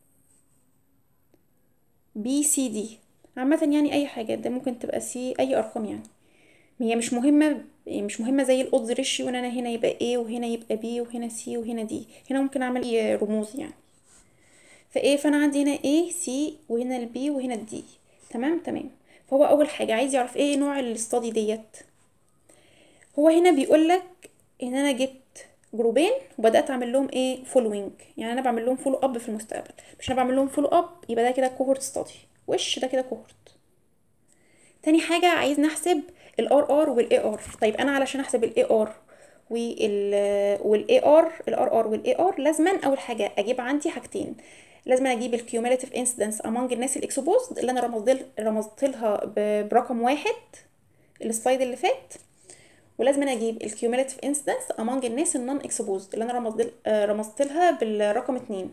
بي سي دي عامة يعني أي حاجة ده ممكن تبقى سي أي أرقام يعني هي مش مهمة مش مهمة زي الأودز ريشيو إن أنا هنا يبقى A وهنا يبقى B وهنا C وهنا D هنا ممكن أعمل أي رموز يعني فإيه فأنا عندي هنا A C وهنا ال B وهنا ال D تمام تمام فهو أول حاجة عايز يعرف إيه نوع الاستادي ديت هو هنا بيقولك إن أنا جبت جروبين وبدات اعمل لهم ايه فولوينج يعني انا بعمل لهم فولو اب في المستقبل مش انا بعمل لهم فولو اب يبقى ده كده كوهورت ستادي وش ده كده كوهورت تاني حاجه عايز نحسب الار ار والاي ار طيب انا علشان احسب الاي ار وال والاي ار الار ار والاي ار لازما اول حاجه اجيب عندي حاجتين لازم اجيب الكيوميلاتيف انسيدنس امونج الناس الاكسبوزد اللي انا رمزت رمزت لها ب- برقم واحد السلايد اللي فات ولازم أنا اجيب الكيوميلاتيف انسيدنس امونج الناس النون اكسبوزد اللي انا رمزت آه، رمزت لها بالرقم اتنين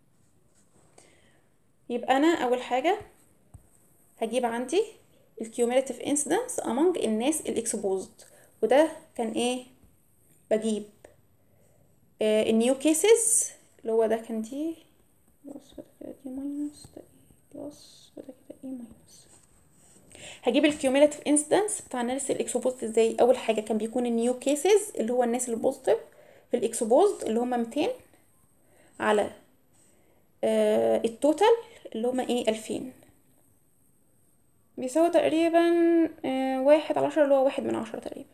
يبقى انا اول حاجه هجيب عندي الكيوميلاتيف انسيدنس امونج الناس الاكسبوزد وده كان ايه بجيب آه النيو كيسز اللي هو ده كان دي بلس وده كده دي ماينس ده ايه بلس وده كده ايه ماينس هجيب الكيوميلاتيف انسيدنس بتاع الناس الاكسبوزد ازاي اول حاجه كان بيكون النيو كيسز اللي هو الناس البوزيتيف في الاكسبوزد اللي هم 200 على آه التوتال اللي هم ايه 2000 بيساوي تقريبا آه واحد على عشرة اللي هو واحد من عشرة تقريبا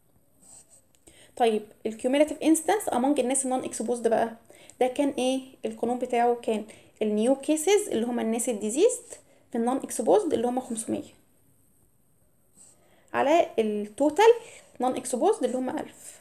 طيب الكيوميلاتيف انستنس امونج الناس النون اكسبوزد بقى ده كان ايه القانون بتاعه كان النيو كيسز اللي هم الناس الديزيزد في النون اكسبوزد اللي هم 500 على التوتال نون اكسبوزد اللي هم 1000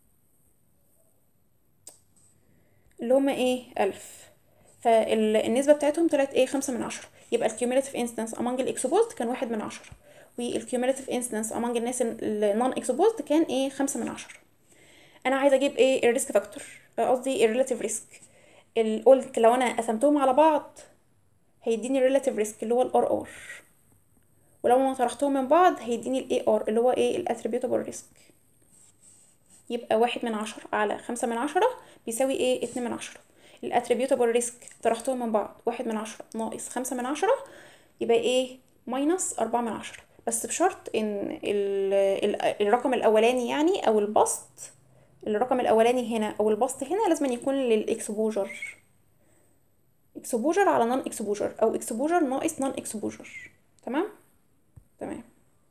اللي هم ايه 1000 فالنسبة بتاعتهم طلعت ايه خمسة من عشرة يبقى الكيوميلاتيف انستنس among الاكسبوزد كان واحد من عشرة والكيوميلاتيف انستنس among الناس النون اكسبوزد كان ايه خمسة من عشرة انا عايزه اجيب ايه الريسك فاكتور قصدي الريلاتيف ريسك قلت لو انا قسمتهم على بعض هيديني الريلاتيف ريسك اللي هو الار ار ولو انا طرحتهم من بعض هيديني الاي ار اللي هو ايه الاتريبيوتابل ريسك يبقى واحد من عشرة على خمسة من عشرة بيساوي ايه اتنين من عشرة الاتريبيوتابل ريسك طرحتهم من بعض واحد من عشرة ناقص خمسة من عشرة يبقى ايه ماينس أربعة من عشرة بس بشرط ان ال ال الرقم الاولاني يعني او البسط الرقم الاولاني هنا او البسط هنا لازم يكون للاكسبوجر اكسبوجر على نون اكسبوجر او اكسبوجر ناقص نون اكسبوجر تمام تمام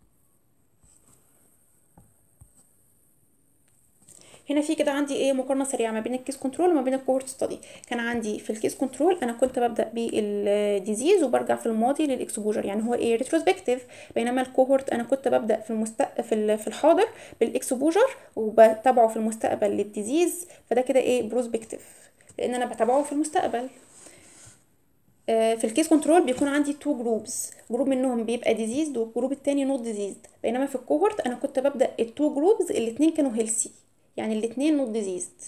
هنا في كده عندي ايه مقارنه سريعه ما بين الكيس كنترول وما بين الكوهورت ستادي كان عندي في الكيس كنترول انا كنت ببدا بالديزيز وبرجع في الماضي للاكسبوجر يعني هو ايه ريتروسبكتيف بينما الكوهورت انا كنت ببدا في المست في في الحاضر بالاكسبوجر وبتابعه في المستقبل للديزيز فده كده ايه بروسبكتيف لان انا بتابعه في المستقبل في الكيس كنترول بيكون عندي تو جروبس جروب منهم بيبقى ديزيزد والجروب التاني نوت ديزيزد بينما في الكوهورت انا كنت ببدا التو جروبز الاتنين كانوا هيلسي يعني الاتنين نوت ديزيزد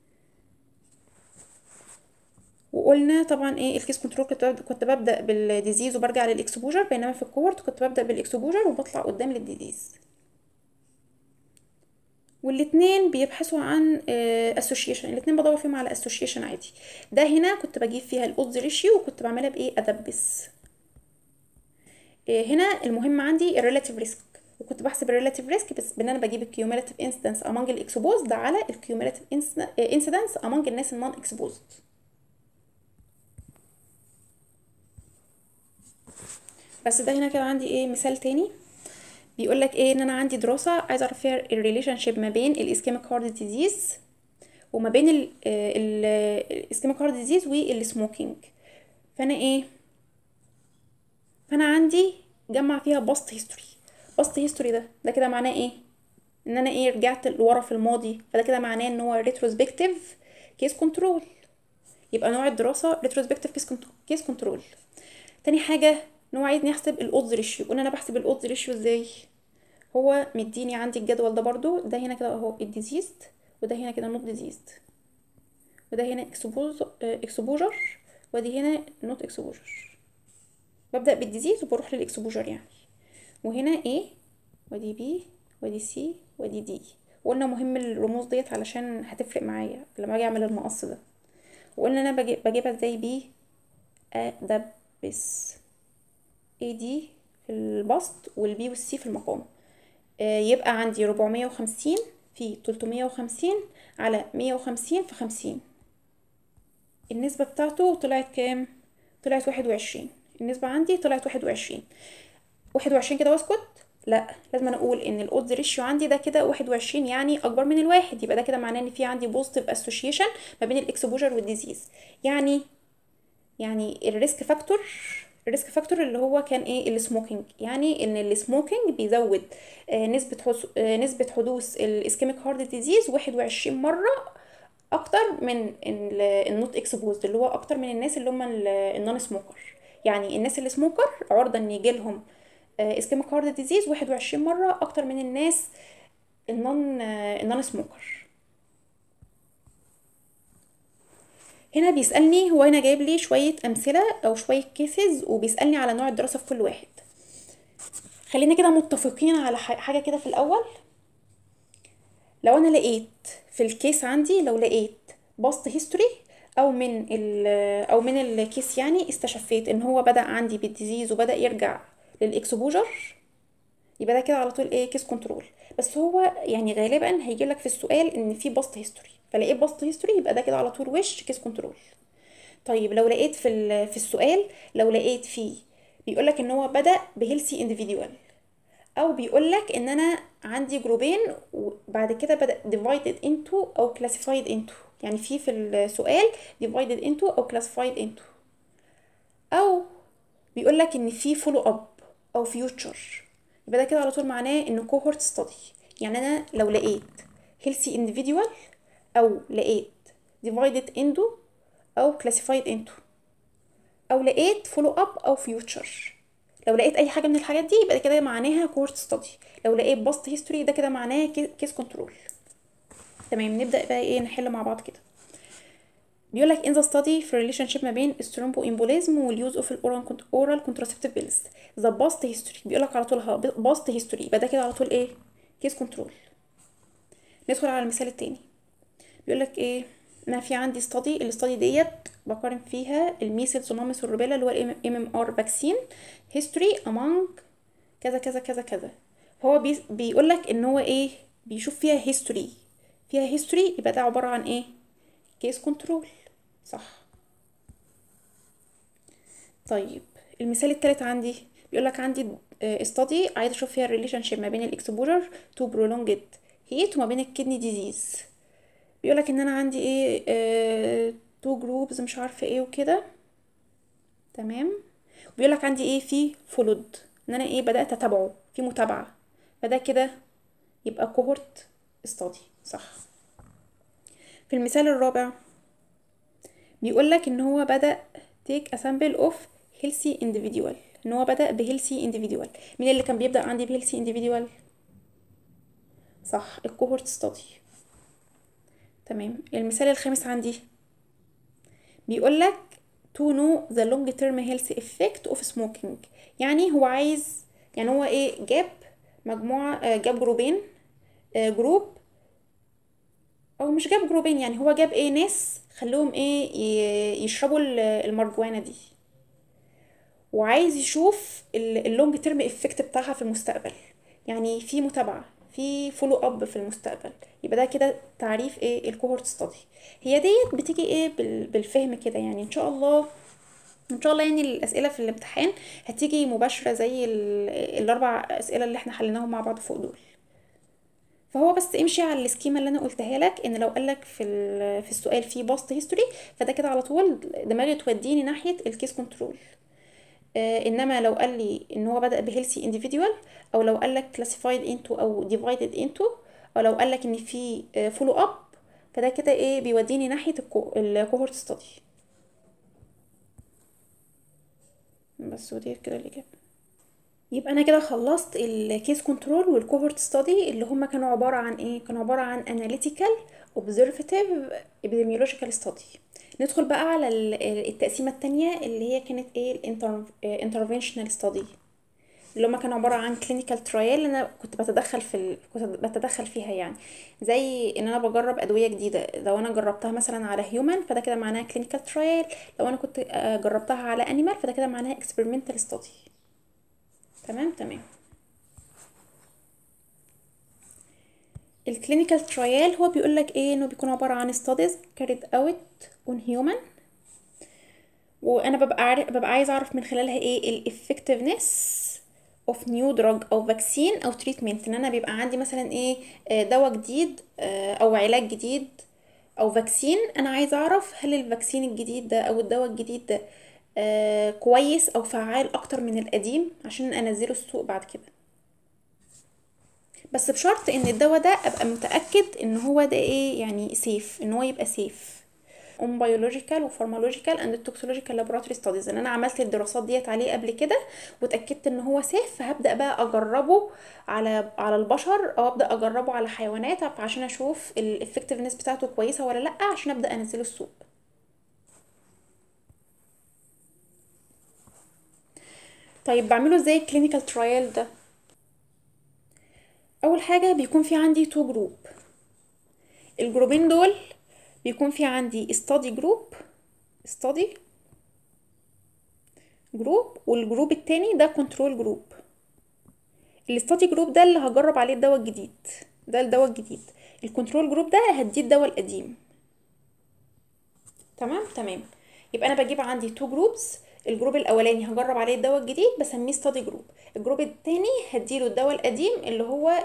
وقلنا طبعا ايه الكيس كنترول كنت ببدأ كنت ببدا بالديزيز وبرجع للاكسبوجر بينما في الكوهورت كنت ببدا بالاكسبوجر وبطلع قدام للديزيز والاتنين بيبحثوا عن اسوشيشن الاتنين بدور فيهم على اسوشيشن عادي ده هنا كنت بجيب فيها الاودز ريشيو وكنت بعملها بايه ادبس هنا المهم عندي الريلاتيف ريسك وكنت بحسب الريلاتيف ريسك بس بان انا بجيب الكيوميلاتيف انسيدنس امونج الاكسبوزد على الكيوميلاتيف انسيدنس امونج الناس النون اكسبوزد بس ده هنا كده عندي ايه مثال تاني بيقول لك ايه ان انا عندي دراسه عايزه اعرف فيها الريليشن شيب ما بين الاسكيميك هارت ديزيز وما بين الاسكيميك هارت ديزيز والسموكينج فانا ايه فانا عندي جمع فيها باست هيستوري باست هيستوري ده ده كده معناه ايه ان انا ايه رجعت لورا في الماضي فده كده معناه ان هو ريتروسبكتيف كيس كنترول يبقى نوع الدراسه ريتروسبكتيف كيس كنترول تاني حاجه ان هو عايزني احسب الاودز ريشيو قلنا انا بحسب الاودز ريشيو ازاي هو مديني عندي الجدول ده برضو ده هنا كده اهو الديزيزد وده هنا كده نوت ديزيزد وده هنا اكسبوجر ودي هنا نوت اكسبوجر ببدا بالديزيز وبروح للاكسبوجر يعني وهنا A ودي B ودي C ودي D وقلنا مهم الرموز ديت علشان هتفرق معايا لما اجي اعمل المقص ده وقلنا انا بجيب بجيبها ازاي B ادبس A دي في البسط والبي والسي في المقام آه يبقى عندي ربعمية وخمسين في تلتمية وخمسين على مية وخمسين في خمسين النسبة بتاعته طلعت كام؟ طلعت واحد وعشرين النسبة عندي طلعت واحد وعشرين واحد وعشرين كده واسكت لا لازم انا اقول ان الاودز ريشيو عندي ده كده واحد وعشرين يعني اكبر من الواحد يبقى ده كده معناه ان في عندي بوزيتيف اسوشيشن ما بين الاكسبوجر والديزيز يعني يعني الريسك فاكتور الريسك فاكتور اللي هو كان ايه السموكينج يعني ان السموكينج بيزود آه، نسبة حس... آه، نسبة حدوث الاسكيميك هارت ديزيز 21 مرة اكتر من النوت اكسبوزد اللي هو اكتر من الناس اللي هم النون سموكر يعني الناس اللي سموكر عرضة ان يجي لهم اسكيميك هارت ديزيز 21 مرة اكتر من الناس النون النون سموكر هنا بيسألني هو هنا جايب لي شوية أمثلة أو شوية كيسز وبيسألني على نوع الدراسة في كل واحد خلينا كده متفقين على ح- حاجة كده في الأول لو أنا لقيت في الكيس عندي لو لقيت باست هيستوري أو من ال أو من الكيس يعني استشفيت إن هو بدأ عندي بالديزيز وبدأ يرجع للإكسبوجر يبقى ده كده على طول ايه كيس كنترول بس هو يعني غالبا هيجي لك في السؤال ان في باست هيستوري فلقيت باست هيستوري يبقى ده كده على طول وش كيس كنترول طيب لو لقيت في ال- في السؤال لو لقيت فيه بيقول لك ان هو بدأ بهيلثي انديفيدوال او بيقول لك ان انا عندي جروبين وبعد كده بدأ divided into او classified into يعني في في السؤال divided into او classified into او بيقول لك ان في فولو اب او فيوتشر يبقى ده كده على طول معناه ان كوهورت ستادي يعني انا لو لقيت هيلثي individual او لقيت divided into او classified into او لقيت فولو اب او فيوتشر لو لقيت اي حاجه من الحاجات دي يبقى ده كده معناها كوهورت ستادي لو لقيت باست هيستوري ده كده معناه كيس كنترول تمام نبدا بقى ايه نحل مع بعض كده بيقول لك in the study في relationship ما بين الثرومبوإمبوليزم واليوز اوف الاورال اورال كونتراسبتيف بيلز ذا باست هيستوري بيقول لك على طول ها باست هيستوري يبقى ده كده على طول ايه كيس كنترول ندخل على المثال التاني بيقول لك ايه انا في عندي ستادي الاستادي ديت بقارن فيها الميسلز ومامس والروبيلا اللي هو الام ام ار فاكسين هيستوري among كذا كذا كذا كذا هو بي بيقول لك ان هو ايه بيشوف فيها هيستوري فيها هيستوري يبقى ده عباره عن ايه كيس كنترول صح طيب المثال التالت عندي بيقول لك عندي استادي عايز اشوف فيها الريليشن شيب ما بين الاكسبوجر تو برولونجد هيت وما بين الكدني ديزيز بيقول لك ان انا عندي ايه تو جروبز مش عارفه ايه وكده تمام بيقول لك عندي ايه في فولود ان انا ايه بدات اتابعه في متابعه فده كده يبقى كوهورت استادي صح في المثال الرابع بيقول لك ان هو بدأ take a sample of healthy individual ان هو بدأ ب healthy individual مين اللي كان بيبدأ عندي ب healthy individual صح الكوهورت ستادي تمام المثال الخامس عندي بيقول لك to know the long term health effect of smoking يعني هو عايز يعني هو ايه جاب مجموعة جاب جروبين جروب او مش جاب جروبين يعني هو جاب ايه ناس خلوهم ايه يشربوا المرجوانه دي وعايز يشوف اللونج تيرم افكت بتاعها في المستقبل يعني في متابعه في فولو اب في المستقبل يبقى ده كده تعريف ايه الكوهورت ستادي هي ديت بتيجي ايه بالفهم كده يعني ان شاء الله ان شاء الله يعني الاسئله في الامتحان هتيجي مباشره زي الاربع اسئله اللي احنا حليناهم مع بعض فوق دول فهو بس امشي على السكيما اللي انا قلتها لك ان لو قالك في في السؤال في باست هيستوري فده كده على طول دماغي توديني ناحيه الكيس كنترول آه انما لو قال لي ان هو بدا بهيلثي انديفيدوال او لو قال لك كلاسيفايد انتو او ديفايدد انتو او لو قال لك ان في فولو اب فده كده ايه بيوديني ناحيه الكوهورت ستادي بس ودي كده الاجابه يبقى انا كده خلصت الكيس كنترول والكوهورت ستادي اللي هما كانوا عباره عن ايه كانوا عباره عن اناليتيكال اوبزرفاتيف ابيديميولوجيكال ستادي ندخل بقى على التقسيمه التانية اللي هي كانت ايه الانترفنشنال ستادي اللي هما كانوا عباره عن كلينيكال ترايل انا كنت بتدخل في ال... كنت بتدخل فيها يعني زي ان انا بجرب ادويه جديده لو انا جربتها مثلا على هيومن فده كده معناها كلينيكال ترايل لو انا كنت جربتها على انيمال فده كده معناها اكسبيرمنتال ستادي تمام تمام الكلينيكال ترايل هو بيقول لك ايه انه بيكون عباره عن ستاديز كاريد اوت اون هيومن وانا ببقى عارف ببقى عايز اعرف من خلالها ايه الافكتفنس اوف نيو دراج او فاكسين او تريتمنت ان انا بيبقى عندي مثلا ايه دواء جديد او علاج جديد او فاكسين انا عايز اعرف هل الفاكسين الجديد ده او الدواء الجديد ده آه كويس او فعال اكتر من القديم عشان انزله السوق بعد كده بس بشرط ان الدواء ده ابقى متاكد ان هو ده ايه يعني سيف ان هو يبقى سيف اون بيولوجيكال وفارمالوجيكال اند توكسولوجيكال لابوراتوري ستاديز ان انا عملت الدراسات ديت عليه قبل كده واتاكدت ان هو سيف فهبدا بقى اجربه على على البشر او ابدا اجربه على حيوانات عشان اشوف الافكتيفنس بتاعته كويسه ولا لا عشان ابدا انزله السوق طيب بعمله ازاي الكلينيكال ترايل ده اول حاجه بيكون في عندي تو جروب الجروبين دول بيكون في عندي study جروب study جروب والجروب التاني ده كنترول جروب الاستادي جروب ده اللي هجرب عليه الدواء الجديد ده الدواء الجديد الكنترول جروب ده هديه الدواء القديم تمام تمام يبقى انا بجيب عندي تو جروبس الجروب الاولاني هجرب عليه الدواء الجديد بسميه ستادي جروب الجروب التاني هديله الدواء القديم اللي هو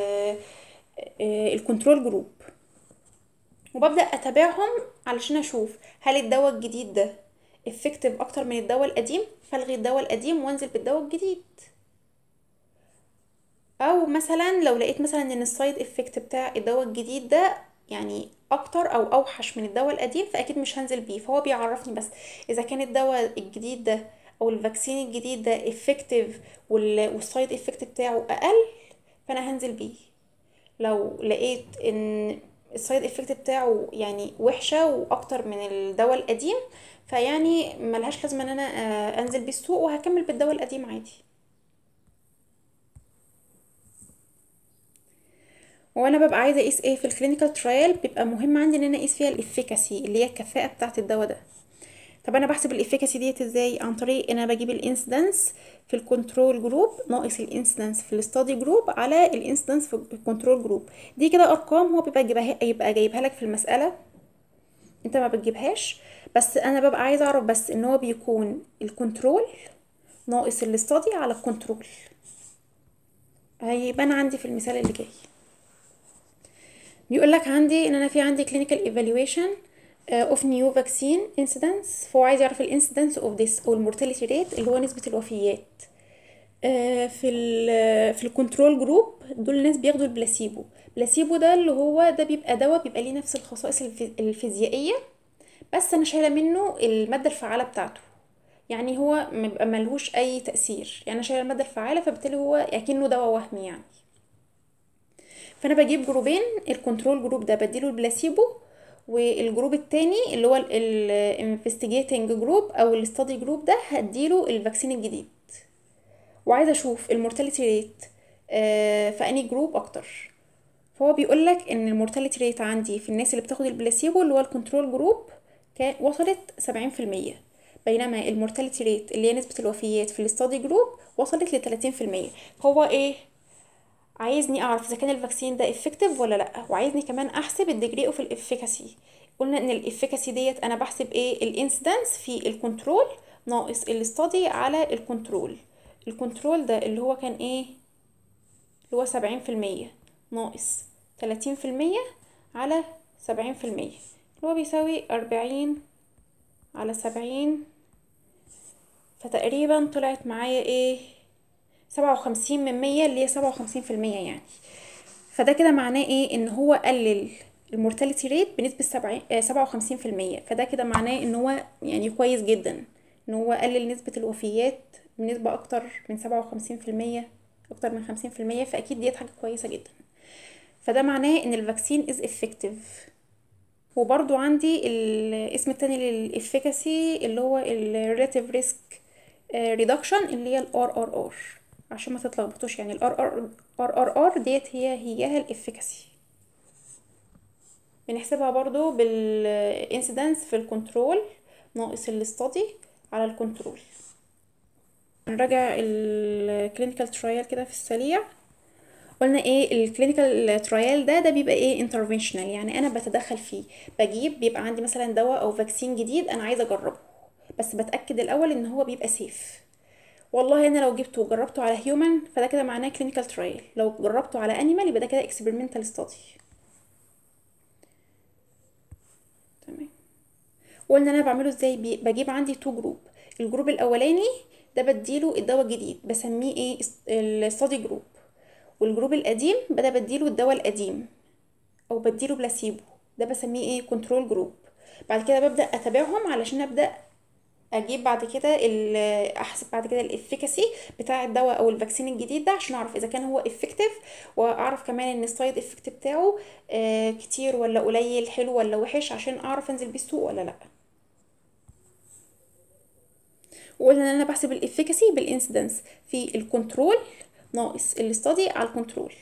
الكنترول جروب وببدا اتابعهم علشان اشوف هل الدواء الجديد ده افكتيف اكتر من الدواء القديم فالغي الدواء القديم وانزل بالدواء الجديد او مثلا لو لقيت مثلا ان السايد افكت بتاع الدواء الجديد ده يعني اكتر او اوحش من الدواء القديم فاكيد مش هنزل بيه فهو بيعرفني بس اذا كان الدواء الجديد ده او الفاكسين الجديد ده افكتيف والسايد افكت بتاعه اقل فانا هنزل بيه لو لقيت ان السايد افكت بتاعه يعني وحشه واكتر من الدواء القديم فيعني ملهاش لازمه ان انا انزل بيه السوق وهكمل بالدواء القديم عادي وانا ببقى عايزه اقيس ايه في الكلينيكال ترايل بيبقى مهم عندي ان انا اقيس فيها الافيكاسي اللي هي الكفاءه بتاعه الدواء ده طب انا بحسب الافيكاسي ديت ازاي عن طريق ان انا بجيب الانسيدنس في الكنترول جروب ناقص الانسيدنس في الاستادي جروب على الانسيدنس في الكنترول جروب دي كده ارقام هو بيبقى جايبها يبقى جايبها لك في المساله انت ما بتجيبهاش بس انا ببقى عايزه اعرف بس ان هو بيكون الكنترول ناقص الاستادي على الكنترول هيبان عندي في المثال اللي جاي بيقول لك عندي ان انا في عندي clinical evaluation uh, of new vaccine incidence فهو عايز يعرف الانسيدنس of this او المورتاليتي ريت اللي هو نسبة الوفيات uh, في ال في الكنترول جروب دول ناس بياخدوا البلاسيبو بلاسيبو ده اللي هو ده بيبقى دواء بيبقى ليه نفس الخصائص الفيزيائية بس انا شايله منه المادة الفعالة بتاعته يعني هو مبقى ملهوش اي تأثير يعني انا شايله المادة الفعالة فبالتالي هو اكنه دواء وهمي يعني فانا بجيب جروبين الكنترول جروب ده بديله البلاسيبو والجروب التاني اللي هو الانفستيجيتنج جروب او الاستادي جروب ده هديله الفاكسين الجديد وعايزه اشوف المورتاليتي ريت في اني جروب اكتر فهو بيقول لك ان المورتاليتي ريت عندي في الناس اللي بتاخد البلاسيبو اللي هو الكنترول جروب كان وصلت سبعين في المية بينما المورتاليتي ريت اللي هي نسبة الوفيات في الاستادي جروب وصلت لتلاتين في المية هو ايه عايزني اعرف اذا كان الفاكسين ده افكتيف ولا لا وعايزني كمان احسب الديجري اوف الافيكاسي قلنا ان الافيكاسي ديت انا بحسب ايه الانسيدنس في الكنترول ناقص الاستادي على الكنترول الكنترول ده اللي هو كان ايه اللي هو سبعين في المية ناقص تلاتين في المية على سبعين في المية اللي هو بيساوي أربعين على سبعين فتقريبا طلعت معايا ايه سبعة وخمسين من مية اللي هي سبعة وخمسين في المية يعني فده كده معناه ايه ان هو قلل المورتاليتي ريت بنسبة سبعين سبعة وخمسين في المية فده كده معناه ان هو يعني كويس جدا ان هو قلل نسبة الوفيات بنسبة اكتر من سبعة وخمسين في المية اكتر من خمسين في المية فاكيد ديت حاجة كويسة جدا فده معناه ان الفاكسين از افكتيف وبرضو عندي الاسم التاني للافيكاسي اللي هو الريلاتيف ريسك ريدكشن اللي هي الار ار ار عشان ما تتلخبطوش يعني الار ار ار ار ار ديت هي هيها الافيكاسي بنحسبها برضو بالانسيدنس في الكنترول ناقص الاستادي على الكنترول نراجع الكلينيكال ترايل كده في السريع قلنا ايه الكلينيكال ترايل ده ده بيبقى ايه انترفنشنال يعني انا بتدخل فيه بجيب بيبقى عندي مثلا دواء او فاكسين جديد انا عايزه اجربه بس بتاكد الاول ان هو بيبقى سيف والله انا لو جبته وجربته على هيومن فده كده معناه كلينيكال ترايل لو جربته على انيمال يبقى ده كده اكسبيرمنتال ستادي تمام وقلنا انا بعمله ازاي بجيب عندي تو جروب الجروب الاولاني ده بديله الدواء الجديد بسميه ايه الستادي جروب والجروب القديم ده بديله الدواء القديم او بديله بلاسيبو ده بسميه ايه كنترول جروب بعد كده ببدا اتابعهم علشان ابدا اجيب بعد كده ال- احسب بعد كده الافيكاسي بتاع الدواء او الفاكسين الجديد ده عشان اعرف اذا كان هو افكتيف واعرف كمان ان السايد افكت بتاعه آه كتير ولا قليل حلو ولا وحش عشان اعرف انزل بيه السوق ولا لا وقلنا ان انا بحسب الافيكاسي بالانسيدنس في الكنترول ناقص الاستادي على الكنترول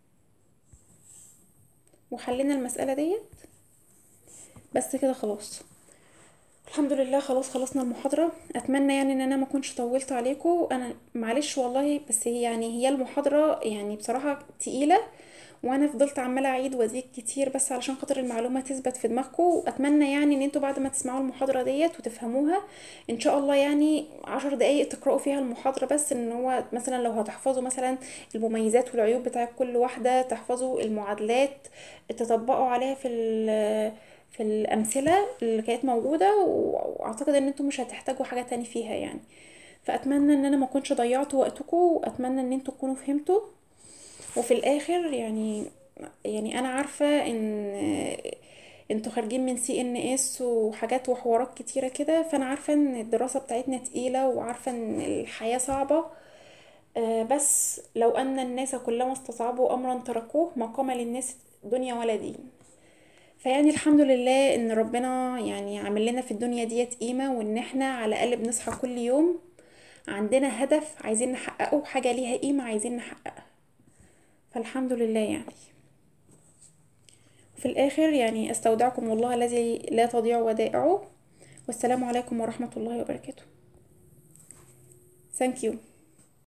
وحلينا المسألة ديت بس كده خلاص الحمد لله خلاص خلصنا المحاضرة اتمنى يعني ان انا ما كنتش طولت عليكم انا معلش والله بس هي يعني هي المحاضرة يعني بصراحة تقيلة وانا فضلت عمالة اعيد وازيد كتير بس علشان خاطر المعلومة تثبت في دماغكم اتمنى يعني ان انتوا بعد ما تسمعوا المحاضرة ديت وتفهموها ان شاء الله يعني عشر دقايق تقرأوا فيها المحاضرة بس ان هو مثلا لو هتحفظوا مثلا المميزات والعيوب بتاع كل واحدة تحفظوا المعادلات تطبقوا عليها في ال في الأمثلة اللي كانت موجودة وأعتقد إن انتوا مش هتحتاجوا حاجة تاني فيها يعني فأتمنى إن أنا ما كنتش ضيعت وقتكم وأتمنى إن انتوا تكونوا فهمتوا وفي الآخر يعني يعني أنا عارفة إن انتوا خارجين من سي ان اس وحاجات وحوارات كتيرة كده فأنا عارفة إن الدراسة بتاعتنا تقيلة وعارفة إن الحياة صعبة آه، بس لو أن الناس كلما استصعبوا أمرا تركوه ما قام للناس دنيا ولا دين فيعني الحمد لله ان ربنا يعني عامل لنا في الدنيا ديت قيمة وان احنا على الاقل بنصحى كل يوم عندنا هدف عايزين نحققه حاجة ليها قيمة عايزين نحققها فالحمد لله يعني في الاخر يعني استودعكم الله الذي لا تضيع ودائعه والسلام عليكم ورحمة الله وبركاته Thank you